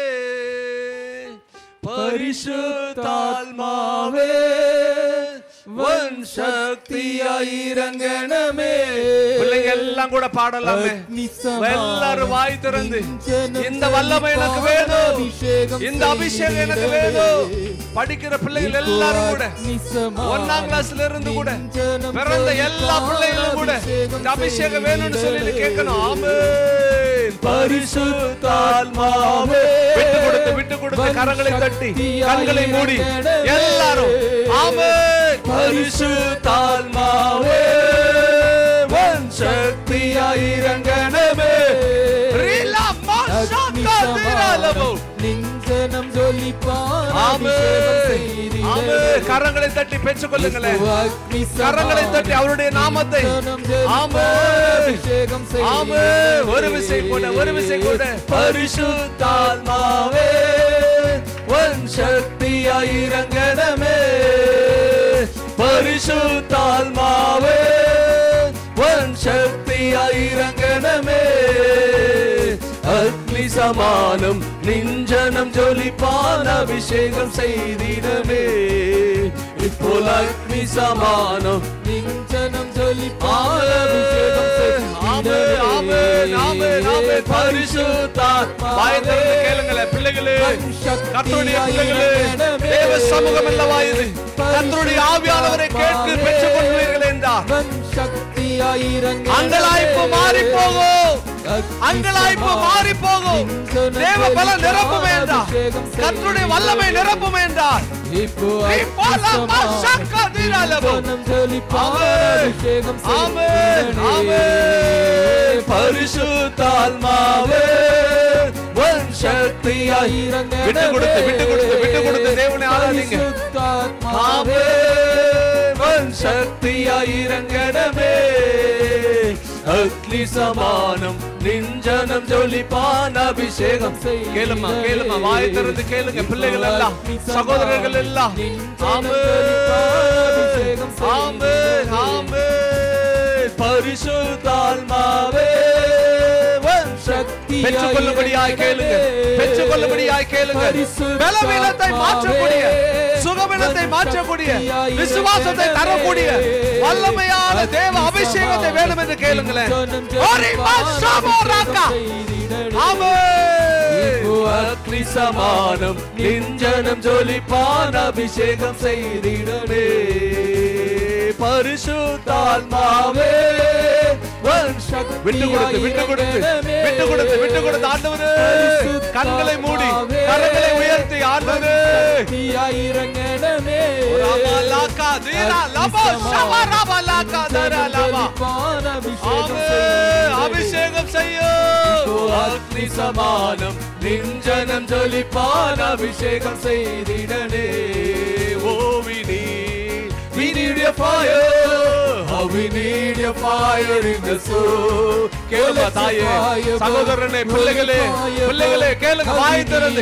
பரிசுத்தால்மாவே வன் சக்தியாயிரங்கனமே பிள்ளைங்க எல்லாம் கூட பாடலாமே எல்லாரும் வாய் திறந்து இந்த வல்லமை எனக்கு வேணும் இந்த அபிஷேகம் எனக்கு வேணும் படிக்கிற பிள்ளைகள் எல்லாரும் கூட ஒன்னாம் கிளாஸ்ல இருந்து கூட பிறந்த எல்லா பிள்ளைகளும் கூட இந்த அபிஷேகம் வேணும்னு சொல்லி கேட்கணும் ஆமென் பரிசுத்தாத்மாவே விட்டு கொடுத்து விட்டு கொடுத்து கரங்களை தட்டி கண்களை மூடி எல்லாரும் ஆமென் பரிசுத்தாத்மாவே வன் சக்தியாயிரங்கனமே ரீலா மாஷாக்கா தீராலமோ நிஞ்சனம் ஜொலிப்பான் ஆமென் ஆமென் கரங்களை தட்டி பெற்றுக்கொள்ளுங்களேன் கரங்களை தட்டி அவருடைய நாமத்தை ஆமென் அபிஷேகம் ஆமென் ஒரு விசை கூட ஒரு விசை கூட பரிசுத்தாத்மாவே வன் சக்தியாயிரங்கனமே பரிசுத்தாத்மாவே வன் சக்தியாயிரங்கனமே அக்னி சமானம் நிஞ்சனம் ஜொலிப்பான் அபிஷேகம் செய்திடமே இப்போ அக்னி சமானம் நிஞ்சனம் ஜொலிப்பான் அபிஷேகம் ஆமென், ஆமென், ஆமென், ஆமென். பரிசுத்தார். வாயை திறந்து கேளுங்களேன், பிள்ளைகளே கர்த்தருடைய பிள்ளைகளே தேவ சமூகம் அல்லவா இது கர்த்தருடைய ஆவியானவரை கேட்டு பெற்றுக் கொள்வீர்கள் என்றார் வன் சக்தியாயிரங்க அங்கலாய்ப்பு மாறி போகும் அங்கலாய்ப்பு மாறி போகும் தேவ பலம் நிரப்பும் என்றார் கர்த்தருடைய வல்லமை நிரப்பும் என்றார் இப்போ ரிப்பாலா மாஷாக்கா தீராலமோ. நிஞ்சனம் ஜொலிப்பான் ஆமென். அபிஷேகம் ஆமென், ஆமென். பரிசுத்தாத்மாவே வன் சக்தியாய் விட்டு கொடுத்து விட்டு கொடுத்து விட்டு கொடுத்து தேவனை ஆராதிங்க பரிசுத்தாத்மாவே ஆமென். வன் சக்தியாயிரங்கடமே அக்னி சமானம் நிஞ்சனம் ஜொலிப்பான் அபிஷேகம் கேளுமா கேளுமா வாய் திறந்து கேளுங்க பிள்ளைகள் எல்லாம் சகோதரர்கள் எல்லாம் ஆமென் ஆமென் ஆமென் பரிசுத்தாத்மாவே வன் சக்தியாய் பெற்றுக்கொள்ளும்படியாய் கேளுங்க இறங்கினமே. பெற்றுக்கொள்ளும்படியாய் கேளுங்க பரிசுத்த பலவீனத்தை மாற்றக்கூடிய ஆத்மாவே, சுகவீனத்தை உன் மாற்றக்கூடிய சக்தியாய் விசுவாசத்தை இறங்கினமே. தரக்கூடிய வல்லமையான தேவ அபிஷேகத்தை வேணும் என்று கேளுங்களேன் ஓரிமா ஷாமோராக்கா. ஆமென். அக்னி சமானம் நிஞ்சனம் ஜொலிப்பான் அபிஷேகம் செய்திடனே பரிசுத்தாத்மாவே உன் சக்தியாய் விட்டு கொடுத்து விட்டு கொடுத்து விட்டு கொடுத்து விட்டு கொடுத்து ஆண்டவரே கண்களை மூடி கரங்களை உயர்த்தி ஆண்டவரே இறங்கனமே ராமலாக்கா தீரா லபா ஷபா ராமலாக்கா தரா லபா ஆமென். அபிஷேகம் செய்யும் அக்னி சமானம் நிஞ்சனம் ஜொலிப்பான் அபிஷேகம் செய்திடனே ஓ we need we need your fire how we need your fire in the soul கேளுங்க தாயே சகோதரனே பிள்ளைகளே பிள்ளைகளே கேளுங்க வாய் திறந்து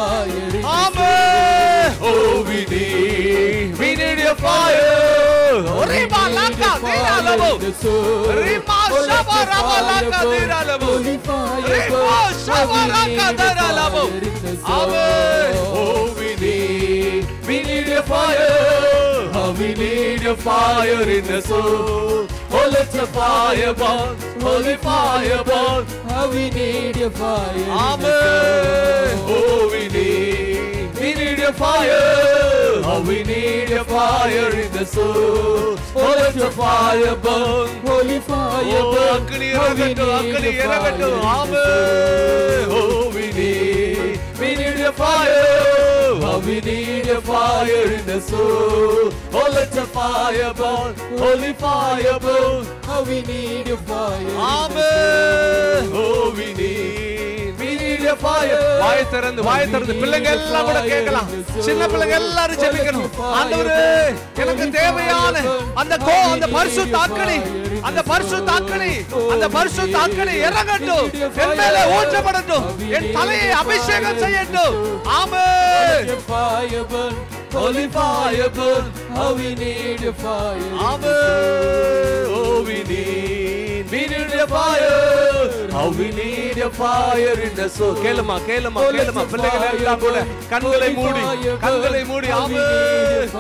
ஆமென் oh we need we need your fire ரிமா லாக்கா தீரா லபோ ரிமா ஷபா ராமலாக்கா தீரா லபோ ரிமா ஷபா ராக்கா தரா லபோ ஆமென் Oh, we need, we need your fire. Oh, we need your fire in the soul. Oh, let your fire burn, holy fire burn. We need your fire. Amen. Oh, we need, we need your fire. Oh, we need your fire in the soul. Oh, let your fire burn. Holy fire. ஓ அக்னி இறங்கட்டும் அக்னி இறங்கட்டும் ஆமென் Oh, we need, we need your fire. Oh, we need your fire in the soul. Oh, let your fire burn, holy fire burn. How we need your fire. Amen Oh, we need, we need your fire. வாய் திறந்து வாய் திறந்து பிள்ளைங்க எல்லாம் கூட கேட்கலாம் சின்ன பிள்ளைங்க எல்லாரும் ஜெபிக்கணும் ஆண்டவரே எனக்கு தேவையான அந்த கோ அந்த பரிசு தாக்கணி அந்த பரிசு தாக்கணி அந்த பரிசு தாக்கணி இறங்கட்டும் என் மேல ஊற்றப்படட்டும் என் தலையை அபிஷேகம் செய்யட்டும் ஆமென் Your fire burn. Holy fire burn. How we need your fire. Amen. Oh, we need, we need your fire. How we need your fire in the soul. கேளுமா கேளுமா கேளுமா பிள்ளைகள் எல்லாம் கூட கண்களை மூடி கண்களை மூடி ஆமென்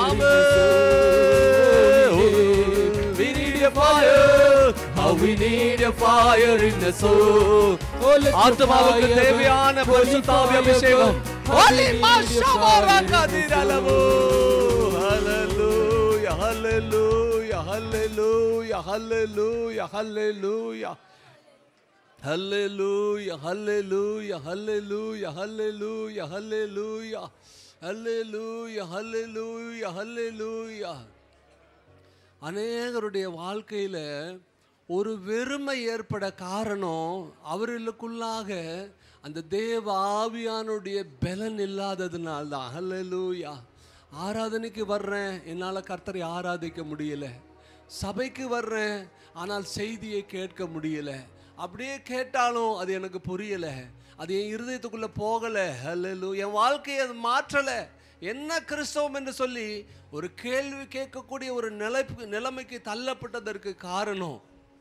Amen. We need your fire. How we need your fire in the soul. Oh, let your ஆத்மாவுக்கு fire தேவையான burn. பரிசுத்தாவி அபிஷேகம் Holy Hallelujah, hallelujah, hallelujah, hallelujah, hallelujah. Hallelujah, hallelujah, hallelujah, hallelujah, hallelujah. Hallelujah, hallelujah, hallelujah. அநேகருடைய வாழ்க்கையில ஒரு வெறுமை ஏற்பட காரணம் அவர்களுக்குள்ளாக அந்த தேவ ஆவியானுடைய பலன் இல்லாததுனால தான் ஹல்லேலூயா ஆராதனைக்கு வர்றேன் என்னால் கர்த்தரை ஆராதிக்க முடியல சபைக்கு வர்றேன் ஆனால் செய்தியை கேட்க முடியல அப்படியே கேட்டாலும் அது எனக்கு புரியல அது என் இருதயத்துக்குள்ள போகல ஹல்லேலூ என் வாழ்க்கையை அது மாற்றல என்ன கிறிஸ்தவம் என்று சொல்லி ஒரு கேள்வி கேட்கக்கூடிய ஒரு நிலை நிலைமைக்கு தள்ளப்பட்டதற்கு காரணம்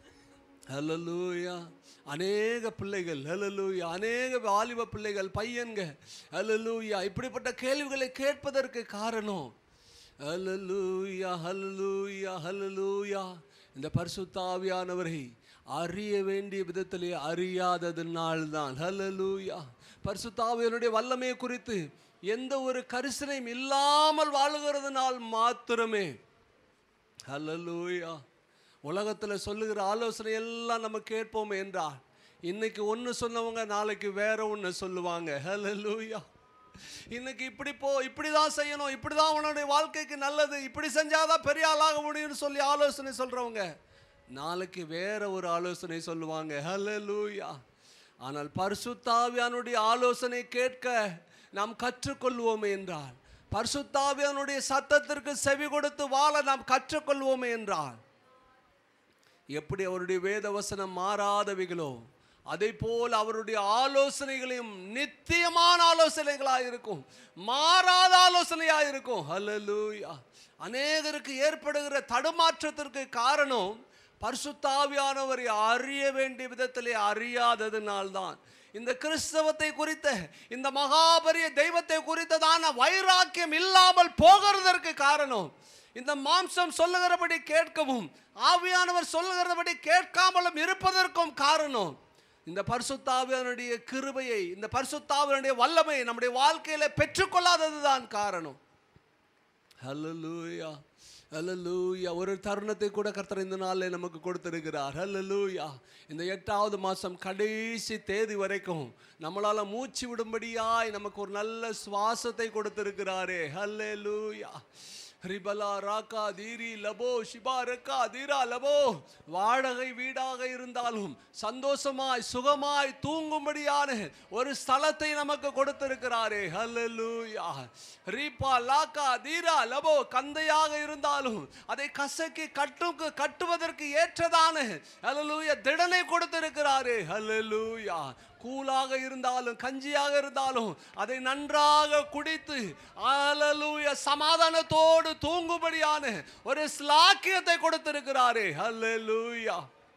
ஹலலூயா அநேக பிள்ளைகள் ஹலலூயா அநேக வாலிப பிள்ளைகள் பையன்க ஹலலூயா இப்படிப்பட்ட கேள்விகளை கேட்பதற்கு காரணம் ஹலலூயா ஹலலூயா ஹலலூயா இந்த பரிசுத்தாவியானவரை அறிய வேண்டிய விதத்திலே அறியாததுனால்தான் ஹலலூயா பரிசுத்தாவியனுடைய வல்லமையை குறித்து எந்த ஒரு கரிசனையும் இல்லாமல் வாழுகிறதுனால் மாத்திரமே ஹலலூயா உலகத்தில் சொல்லுகிற ஆலோசனை எல்லாம் நம்ம கேட்போம் என்றால் இன்னைக்கு ஒன்று சொன்னவங்க நாளைக்கு வேற ஒன்று சொல்லுவாங்க ஹலலூயா இன்னைக்கு இப்படி போ இப்படி தான் செய்யணும் இப்படி தான் உன்னுடைய வாழ்க்கைக்கு நல்லது இப்படி செஞ்சாதான் பெரிய ஆளாக முடியும்னு சொல்லி ஆலோசனை சொல்றவங்க நாளைக்கு வேற ஒரு ஆலோசனை சொல்லுவாங்க ஹலலூயா ஆனால் பரிசுத்தாவியானுடைய ஆலோசனை கேட்க நாம் கற்றுக்கொள்வோமே என்றால் பரிசுத்தாவியானுடைய சத்தத்திற்கு செவி கொடுத்து வாழ நாம் கற்றுக்கொள்வோமே என்றால் எப்படி அவருடைய வேத வசனம் மாறாதவைகளோ அதே போல் அவருடைய ஆலோசனைகளையும் நித்தியமான ஆலோசனைகளாக இருக்கும் மாறாத ஆலோசனையாக இருக்கும் ஹalleluya அநேகருக்கு ஏற்படுகிற தடுமாற்றத்திற்கு காரணம் பரிசுத்தாவியானவரை அறிய வேண்டிய விதத்திலே அறியாததினால்தான் இந்த கிறிஸ்தவத்தை குறித்த இந்த மகாபரிய தெய்வத்தை குறித்ததான வைராக்கியம் இல்லாமல் போகிறதற்கு காரணம் இந்த மாம்சம் சொல்லுகிறபடி கேட்கவும் ஆவியானவர் சொல்லுகிறபடி கேட்காமலும் இருப்பதற்கும் காரணம் இந்த பரிசுத்தாவியனுடைய கிருபையை இந்த பரிசுத்தாவியனுடைய வல்லமையை நம்முடைய வாழ்க்கையில பெற்றுக்கொள்ளாததுதான் காரணம் ஹalleluya ஹalleluya ஒரு தருணத்தை கூட கர்த்தர் இந்த நாளில் நமக்கு கொடுத்திருக்கிறார் ஹalleluya இந்த எட்டாவது மாசம் கடைசி தேதி வரைக்கும் நம்மளால மூச்சு விடும்படியாய் நமக்கு ஒரு நல்ல சுவாசத்தை கொடுத்திருக்கிறாரே ஹalleluya ரிபலா ராக்கா தீரி லபோ ஷிபா ரக்கா தீரா லபோ வாடகை வீடாக இருந்தாலும் சந்தோஷமாய் சுகமாய் தூங்கும்படியான ஒரு ஸ்தலத்தை நமக்கு கொடுத்திருக்கிறாரே ஹalleluya ரீபா லாக்கா தீரா லபோ கந்தையாக இருந்தாலும் அதை கசக்கி கட்டுக்கு கட்டுவதற்கு ஏற்றதான ஹalleluya திடனை கொடுத்திருக்கிறாரே ஹalleluya கூலாக இருந்தாலும் கஞ்சியாக இருந்தாலும் அதை நன்றாக குடித்து ஹalleluya சமாதானத்தோடு தூங்கும்படியான ஒரு ஸ்லாக்கியத்தை கொடுத்திருக்கிறாரே ஹalleluya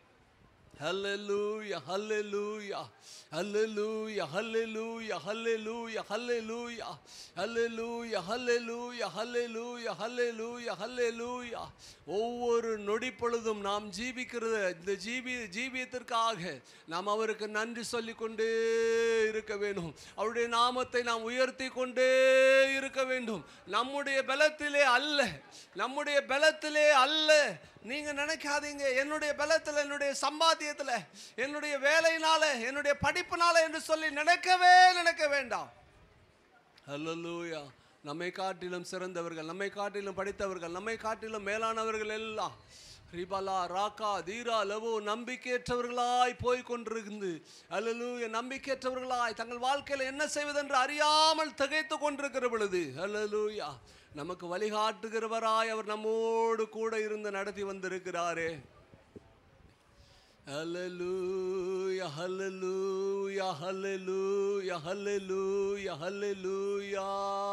ஹalleluya ஹalleluya ஹalleluya ஹalleluya ஹalleluya ஹalleluya ஹalleluya ஹalleluya ஹalleluya ஹalleluya ஹalleluya ஒவ்வொரு நொடி பொழுதும் நாம் ஜீவிக்கிறது இந்த ஜீவி ஜீவியத்திற்காக நாம் அவருக்கு நன்றி சொல்லிக் கொண்டே இருக்க வேண்டும் அவருடைய நாமத்தை நாம் உயர்த்தி கொண்டே இருக்க வேண்டும் நம்முடைய பலத்திலே அல்ல நம்முடைய பலத்திலே அல்ல நீங்க நினைக்காதீங்க என்னுடைய பலத்தில் என்னுடைய சம்பாத்தியத்தில் என்னுடைய வேலையினால என்னுடைய படிப்புனால என்று சொல்லி நினைக்கவே நினைக்க வேண்டாம் ஹalleluya நம்மை காட்டிலும் சிறந்தவர்கள் நம்மை காட்டிலும் படித்தவர்கள் நம்மை காட்டிலும் மேலானவர்கள் எல்லாம் ரிபலா ராக்கா தீரா லவோ நம்பிக்கையற்றவர்களாய் போய் கொண்டிருந்து அல்லலூய நம்பிக்கையற்றவர்களாய் தங்கள் வாழ்க்கையில் என்ன செய்வதென்று அறியாமல் திகைத்து கொண்டிருக்கிற பொழுது அல்லலூயா நமக்கு வழிகாட்டுகிறவராய் அவர் நம்மோடு கூட இருந்து நடத்தி வந்திருக்கிறாரே Hallelujah, hallelujah, hallelujah, hallelujah, hallelujah.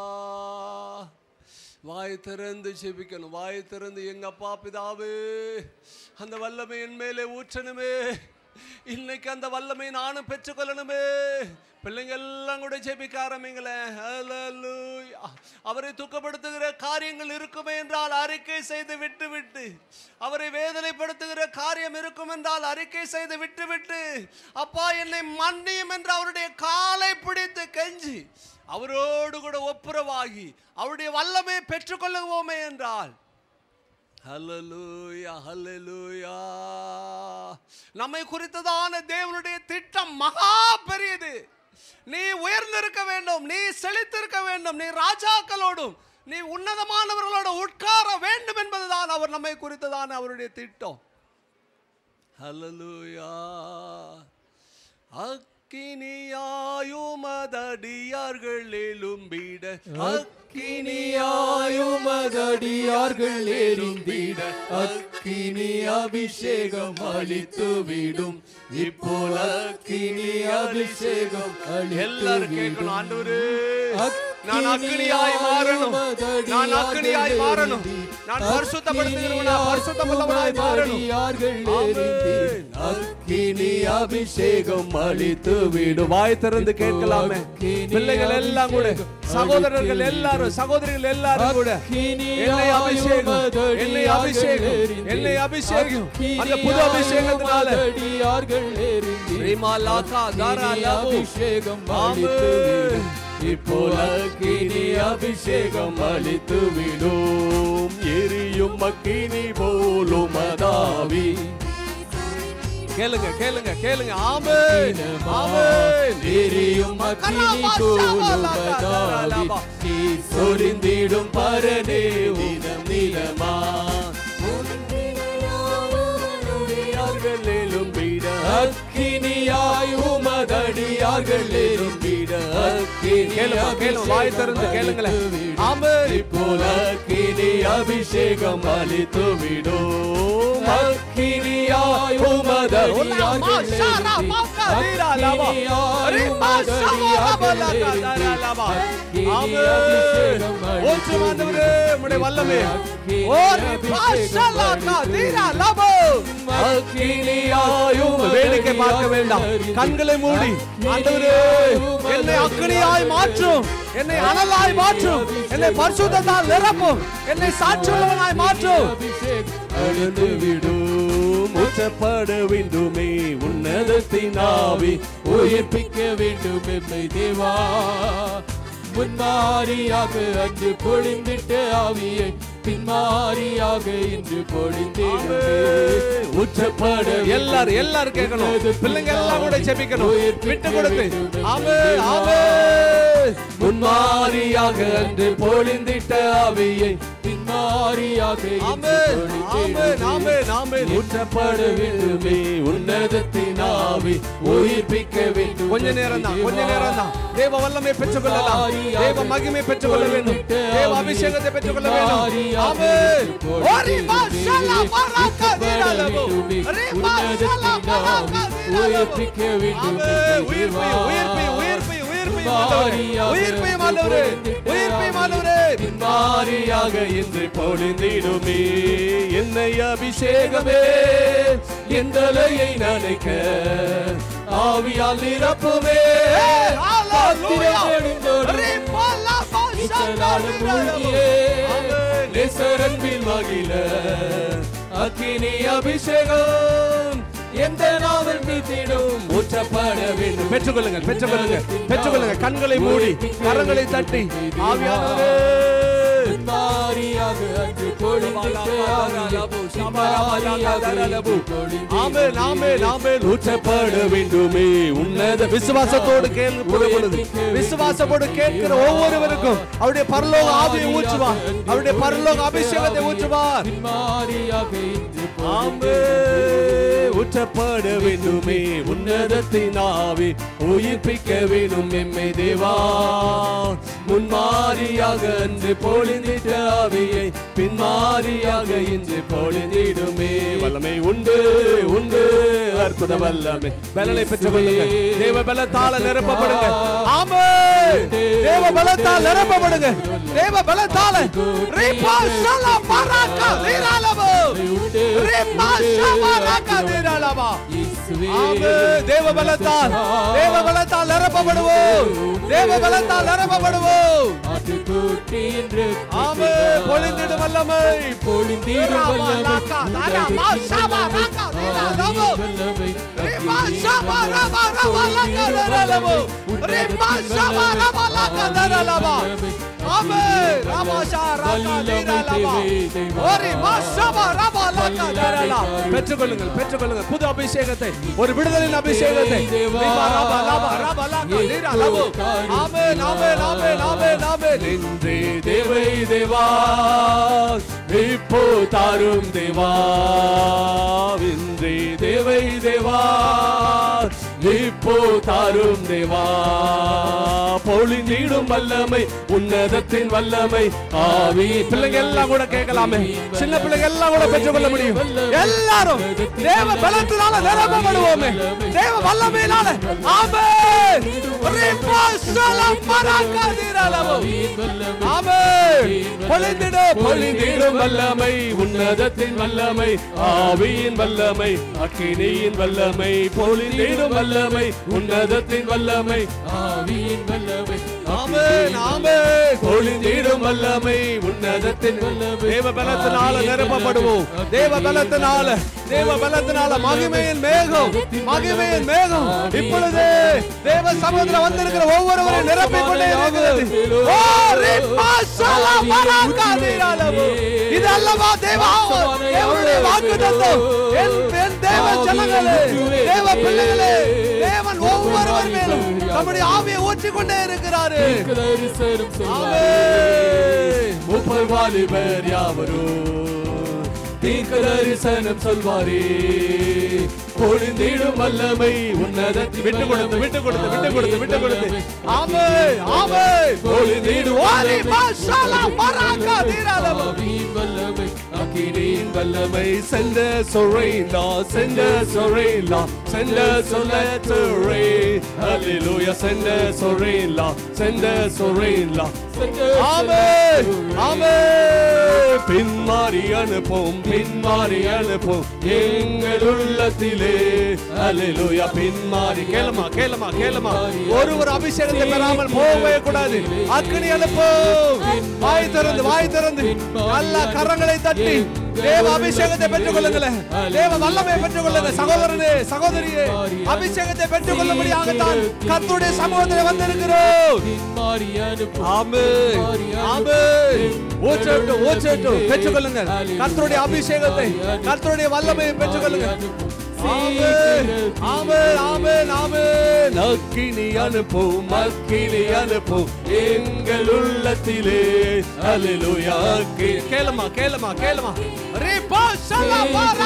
வாய் திறந்து ஜெபிக்கணும் வாய் திறந்து எங்க அப்பா பிதாவே அந்த வல்லமை என் மேலே ஊற்றணுமே இன்னைக்கு அந்த வல்லமை நானும் பெற்றுக்கொள்ளணுமே பிள்ளைங்க எல்லாம் கூட ஜெபிக்க ஆரம்பிங்களேன் Hallelujah. அவரை துக்கப்படுத்துகிற காரியங்கள் இருக்குமே என்றால் அறிக்கை செய்து விட்டு விட்டு அவரை வேதனைப்படுத்துகிற காரியம் இருக்கும் என்றால் அறிக்கை செய்து விட்டு விட்டு அப்பா என்னை மன்னியும் என்று அவருடைய காலை பிடித்து கெஞ்சி அவரோடு கூட ஒப்புரவாகி அவருடைய வல்லமை பெற்றுக்கொள்ளுவோமே என்றால் ஹalleluya ஹalleluya நம்மை குறித்ததான தேவனுடைய திட்டம் மகா பெரியது நீ உயர்ந்திருக்க வேண்டும் நீ செழித்திருக்க வேண்டும் நீ ராஜாக்களோடும் நீ உன்னதமானவர்களோடு உட்கார வேண்டும் என்பதுதான் அவர் நம்மை குறித்ததான அவருடைய திட்டம் ஹalleluya அக்கினியாயுமதடியார்கள் எழும்பிட அக்கினியாயுமதடியார்கள் எரிந்திட அக்கினி அபிஷேகம் அளித்து விடும் இப்போல அக்கினி அபிஷேகம் எல்லாரும் கேட்கணும் ஆண்டவரே நான் அக்கினியாய் மாறணும் நான் அக்கினியாய் மாறணும் நான் பரிசுத்தப்படுத்துகிறவனா பரிசுத்தமுள்ளவனாய் மாறணும் ஆமென். அக்கினி அபிஷேகம் அளித்து வீடு வாய் திறந்து கேட்கலாமே பிள்ளைகள் எல்லாம் கூட சகோதரர்கள் எல்லாரும் சகோதரிகள் எல்லாரும் கூட என்னை அபிஷேகம் என்னை அபிஷேகம் என்னை அபிஷேகம் அந்த புது அபிஷேகத்தினால அடியார்கள் எரிந்தி ரீமா லாக்கா தாரா லபு அபிஷேகம் ஆமென். அளித்து விடும் இப்போல அக்கினி அபிஷேகம் அளித்து விடும் எரியும் அக்கினி போலும் அதாவி கேளுங்க கேளுங்க கேளுங்க ஆமென் ஆமென் எரியும் அக்கினி போலும் அதாவி நீர் சொரிந்திடும் பரனே தினம் நிலமா அடியார்கள் எழும்பிட அக்கினியாய் உமதடியார்கள் எழும்பிட அக்கினி கேளுங்க கேளுங்க வாய் திறந்து கேளுங்களேன் ஆமென் போல அக்கினி அபிஷேகம் அளித்து விடும் அக்கினியாய் உமதடியார்கள் அக்கினியாய் உமதடியார்கள் அக்கினி அபிஷேகம் ஓச்சுமாண்டவரே உம்முடைய வல்லமே ஓ ரிபாஷலகா தீரா லபோ அக்கினியாயும் வேடிக்கை பார்க்க வேண்டாம் கண்களை மூடி ஆண்டவரே என்னை அக்கினியாய் மாற்றும் என்னை அனலாய் மாற்றும் என்னை பரிசுத்தத்தால் நிரப்பும் என்னை சாட்சியுள்ளவனாய் மாற்றும் அழுந்து விடும் உச்சப்பட வேண்டுமே உன்னதத்தின் ஆவி உயிர்ப்பிக்க வேண்டும் எம்மை தேவா முன்மாரியாக அன்று பொழிந்திட்ட ஆவியை பின்மாரியாக இன்று பொழிந்திடுமே உச்சப்பட எல்லாரும் எல்லாரும் கேட்கணும் பிள்ளைங்க எல்லாம் கூட ஜெபிக்கணும் விட்டு கொடுத்து ஆமே ஆமே முன்மாரியாக அன்று பொழிந்திட்ட ஆவியை பின்மாரியாக ஆமே ஆமே ஆமே ஆமே ஊற்றப்பட வேண்டுமே உன்னதத்தின் ஆவி உயிர்ப்பிக்க வேண்டும் கொஞ்ச நேரம் தான் கொஞ்ச நேரம் தான் தேவ வல்லமை பெற்றுக்கொள்ளலாம் தேவ மகிமை பெற்றுக்கொள்ள வேண்டும் தேவ அபிஷேகத்தை பெற்றுக்கொள்ள வேண்டும் ஆமே ஓரி மாஷல்லா பராக்கா தீராலபோ ரே மாஷல்லா பராக்கா உயிர்ப்பிக்க வேண்டும் ஆமே உயிர்ப்பை உயிர்ப்பை உயிர்ப்பை உயிர்ப்பை உயிர்ப்பை மாண்டவரே உயிர்ப்பை மாண்டவரே மாறியாக இன்று பொழிந்திடுமே என்னை அபிஷேகமே என் தலையை நனைக்க ஆவியால் நிரப்புமே ஹalleluya நெடுந்தோறும் ரே பல்லா மாஷல்லா தீராலபோ நேசரன்பில் மகிழ அக்கினி அபிஷேகம் எந்த நாவல் மீட்டிடும் ஊற்றப்பட வேண்டும் பெற்றுக்கொள்ளுங்கள் பெற்றுக்கொள்ளுங்கள் பெற்றுக்கொள்ளுங்கள் கண்களை மூடி கரங்களை தட்டி ஆவியானவரே மாறியாக அன்று பொழிந்திட்ட ஆவியை மாறியாக இன்று பொழிந்திடுமே. ஆமென் ஆமென் ஆமென் ஊற்றப்பட வேண்டுமே உன்னத விசுவாசத்தோடு கேள்வி பொழுது விசுவாசத்தோடு கேட்கிற ஒவ்வொருவருக்கும் அவருடைய பரலோக ஆவியை ஊற்றுவார் அவருடைய பரலோக அபிஷேகத்தை ஊற்றுவார் மாறியாக இன்று ஆமே ஊற்றப்பட வேண்டுமே உன்னதத்தின் ஆவி உயிர்ப்பிக்க வேண்டும் எம்மை தேவா முன்மாரியாக அன்று பொழிந்திட்ட ஆவியை பின்மாரியாக இன்று பொழிந்திடுமே வல்லமை உண்டு உண்டு அற்புத வல்லமை பலனை பெற்றுக் கொள்ளுங்க தேவ பலத்தால நிரப்பப்படுங்க ஆமே தேவ பலத்தால் நிரப்பப்படுங்க தேவ பலத்தால ரீபா ஷலா பராக்கா தீராலபோ ரீபா ஷபராக்கா தீராலபா ஆமே தேவ பலத்தால் தேவ பலத்தால் நிரப்பப்படுவோம் தேவ பலத்தால் நிரப்பப்படுவோம் ஆட்டுக்குட்டி என்று ஆமே பொழிந்திடும் வல்லமை பொழிந்திடும் வல்லமை ராக்கா, தாராமா, ஷபா, ராக்கா, தீராலபோ. வல்லமை Rima shaba raba raba laka daralabo. Rima shaba raba laka daralaba. Amen. Rama sharaka diralaba. ஒரு மாஷபா ரபா லக்கா தரலா. பெற்றுக்கொள்ளுங்கள் பெற்றுக்கொள்ளுங்கள் புது அபிஷேகத்தை ஒரு விடுதலின் அபிஷேகத்தை ரிபா ரபா லபா ரபா லக்கா தீராலபோ. ஆமென் ஆமென் ஆமென் ஆமென் ஆமென் நின்றே தேவை தேவா இப்போ தாரும் தேவா இன்றே தேவை தேவா இப்போ தாரும் தேவா பொழிந்திடும் வல்லமை உன்னதத்தின் வல்லமை ஆவி பிள்ளைங்க எல்லாம் கூட கேட்கலாமே சின்ன பிள்ளைங்க எல்லாம் கூட பெற்றுக்கொள்ள முடியும் எல்லாரும் தேவ பலத்தினால நிரப்பப்படுவோமே தேவ வல்லமையினால ஆமென் ரிப்பா ஷலம் பராக்கா தீரலவோ ஆமென் பொழிந்திடு பொழிந்திடும் வல்லமை உன்னதத்தின் வல்லமை ஆவியின் வல்லமை அக்கினியின் வல்லமை பொழிந்திடும் வல்லமை உன்னதத்தின் வல்லமை ஆவியின் வல்லமை ஆமென் ஆமென் பொழிந்திடும் வல்லமை உன்னதத்தின் வல்லமை தேவ பலத்தினால நிரப்பப்படுவோம் தேவ பலத்தினால தேவ பலத்தினால மகிமையின் மேகம் மகிமையின் மேகம் இப்பொழுது தேவ சமுத்திரம் வந்திருக்கிற ஒவ்வொருவரையும் நிரப்பிக் கொண்டே இருக்கிறது ஓ, ரிப்பா ஷலா பராக்கா தீரலவோ. இது அல்லவா தேவ தேவனுடைய வாக்கு தத்துவம் என் என் தேவ ஜனங்களே தேவ பிள்ளைகளே தேவன் ஒவ்வொருவர் மேலும் நம்முடைய ஆவியை ஊற்றிக் கொண்டே இருக்கிறாரு தரிசனம் செய்வாரே. ஆமென். முப்பர் வாலிபர் யாவரோ தீர்க்க தரிசனம் சொல்வாரே பொழிந்திடும் வல்லமை உன்னதத்தின் விட்டு கொடுத்து விட்டு கொடுத்து விட்டு கொடுத்து விட்டு கொடுத்து வல்லமை. ஆமே ஆமே பொழிந்திடு வாரி மாஷாலா பராக்கா தீராலவோ ஆவியின் வல்லமை அக்கினியின் வல்லமை சென்ற சொறைலா சென்ற சொறைலா சென்ற சொல்லத்துறை அல்லேலூயா சென்ற சொறைலா சென்ற சொறைலா ஆமே ஆமே பின்மாறி அனுப்பும் பின்மாறி அனுப்பும் எங்கள் உள்ளத்திலே அல்லேலூயா பின்மாறி கேளுமா கேளுமா கேளுமா ஒரு ஒரு அபிஷேகத்தை பெறாமல் போகவே கூடாது அக்னி அனுப்பும் வாய் திறந்து வாய் திறந்து நல்ல கரங்களை தட்டி தேவ அபிஷேகத்தை பெற்றுக் கொள்ளுங்களேன் தேவ வல்லமையை பெற்றுக் கொள்ளுங்க சகோதரனே சகோதரியே அபிஷேகத்தை பெற்றுக் கொள்ளும்படியாகத்தான் கர்த்தருடைய சமூகத்தில் வந்திருக்கிறோம் பின்மாறி அனுப்பும் ஆமென் ஆமென் ஊற்றட்டும் ஊற்றட்டும் பெற்றுக்கொள்ளுங்க கர்த்தருடைய அபிஷேகத்தை கர்த்தருடைய வல்லமையை பெற்றுக்கொள்ளுங்க ஆமென் ஆமென் ஆமென் ஆமென் அக்கினி அனுப்பும் அக்கினி அனுப்பும் எங்கள் உள்ளத்திலே அல்லேலூயா அக்கினி கேளுமா கேளுமா கேளுமா ரேபா ஷலா பாரா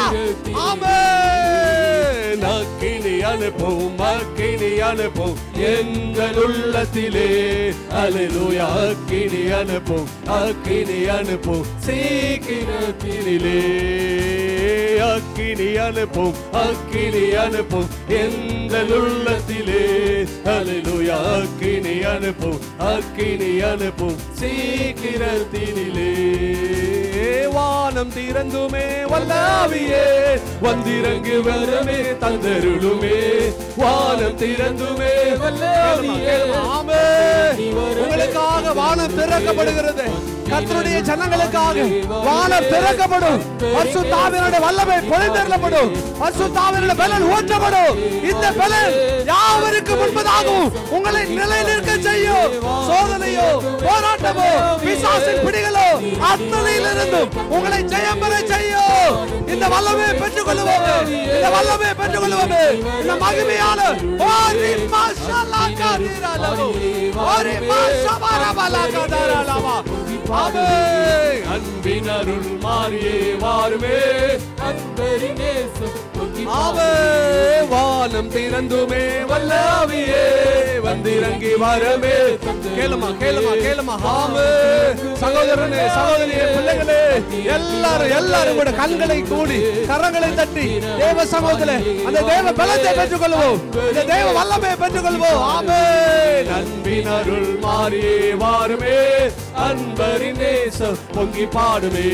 ஆமென் அக்கினி அனுப்பும் அக்கினி அனுப்பும் எங்கள் உள்ளத்திலே அல்லேலூயா அக்கினி அனுப்பும் அக்கினி அனுப்பும் சீக்கிரத்திலே அக்கினி அனுப்பும் அக்கினி அனுப்பும் எங்கள் உள்ளத்திலே அல்லேலூயா அக்கினி அனுப்பும் அக்கினி அனுப்பும் சீக்கிரத்தினிலே வானம் திறந்துமே வல்லாவியே வந்திறங்கு வரமே தந்தருளுமே வானம் திறந்துமே வல்லாவியே ஆமே உங்களுக்காக வானம் திறக்கப்படுகிறது கர்த்தருடைய ஜனங்களுக்காக வானம் திறக்கப்படும் பரிசுத்தாவினுடைய வல்லமை பொழிந்தருளப்படும் பரிசுத்தாவினுடைய பலன் ஊற்றப்படும் இந்த பலன் யாவருக்கு முன்பதாகவும் உங்களை நிலை நிற்க செய்யும் சோதனையோ போராட்டமோ பிசாசின் பிடிகளோ அத்தனையிலிருந்தும் உங்களை ஜெயம் பெற செய்யும் இந்த வல்லமையை பெற்றுக் கொள்ளுவோம் இந்த வல்லமையை பெற்றுக் கொள்ளுவோம் இந்த மகிமையான ஓரி மாஷல்லா காதீராலவோ ஓரி மாஷபரபலா காதீராலவோ ஆமென் அன்பின் அருள் மாறியே வாருமே அன்பரின் நேசம் பொங்கி ஆவே வானம் திறந்துமே வல்லாவியே வந்திறங்கி வரமே கேளுமா கேளுமா கேளுமா ஆமே சகோதரனே சகோதரியே பிள்ளைகளே எல்லாரும் எல்லாரும் கூட கண்களை கூடி கரங்களை தட்டி தேவ சமூகத்திலே அந்த தேவ பலத்தை பெற்றுக் கொள்வோம் இந்த தேவ வல்லமையை பெற்றுக் கொள்வோம் ஆமே அன்பின் அருள் மாறியே வாருமே அன்பரின் நேசம் பொங்கி பாடுமே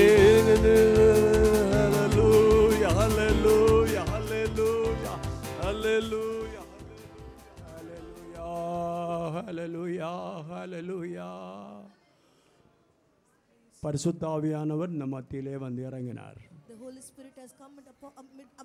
Hallelujah, hallelujah, hallelujah, hallelujah. ஹalleluya ஹalleluya பரிசுத்தாவியானவர் நம்ம மத்தியிலே வந்து இறங்கினார் The Holy Spirit has come and upon, amid-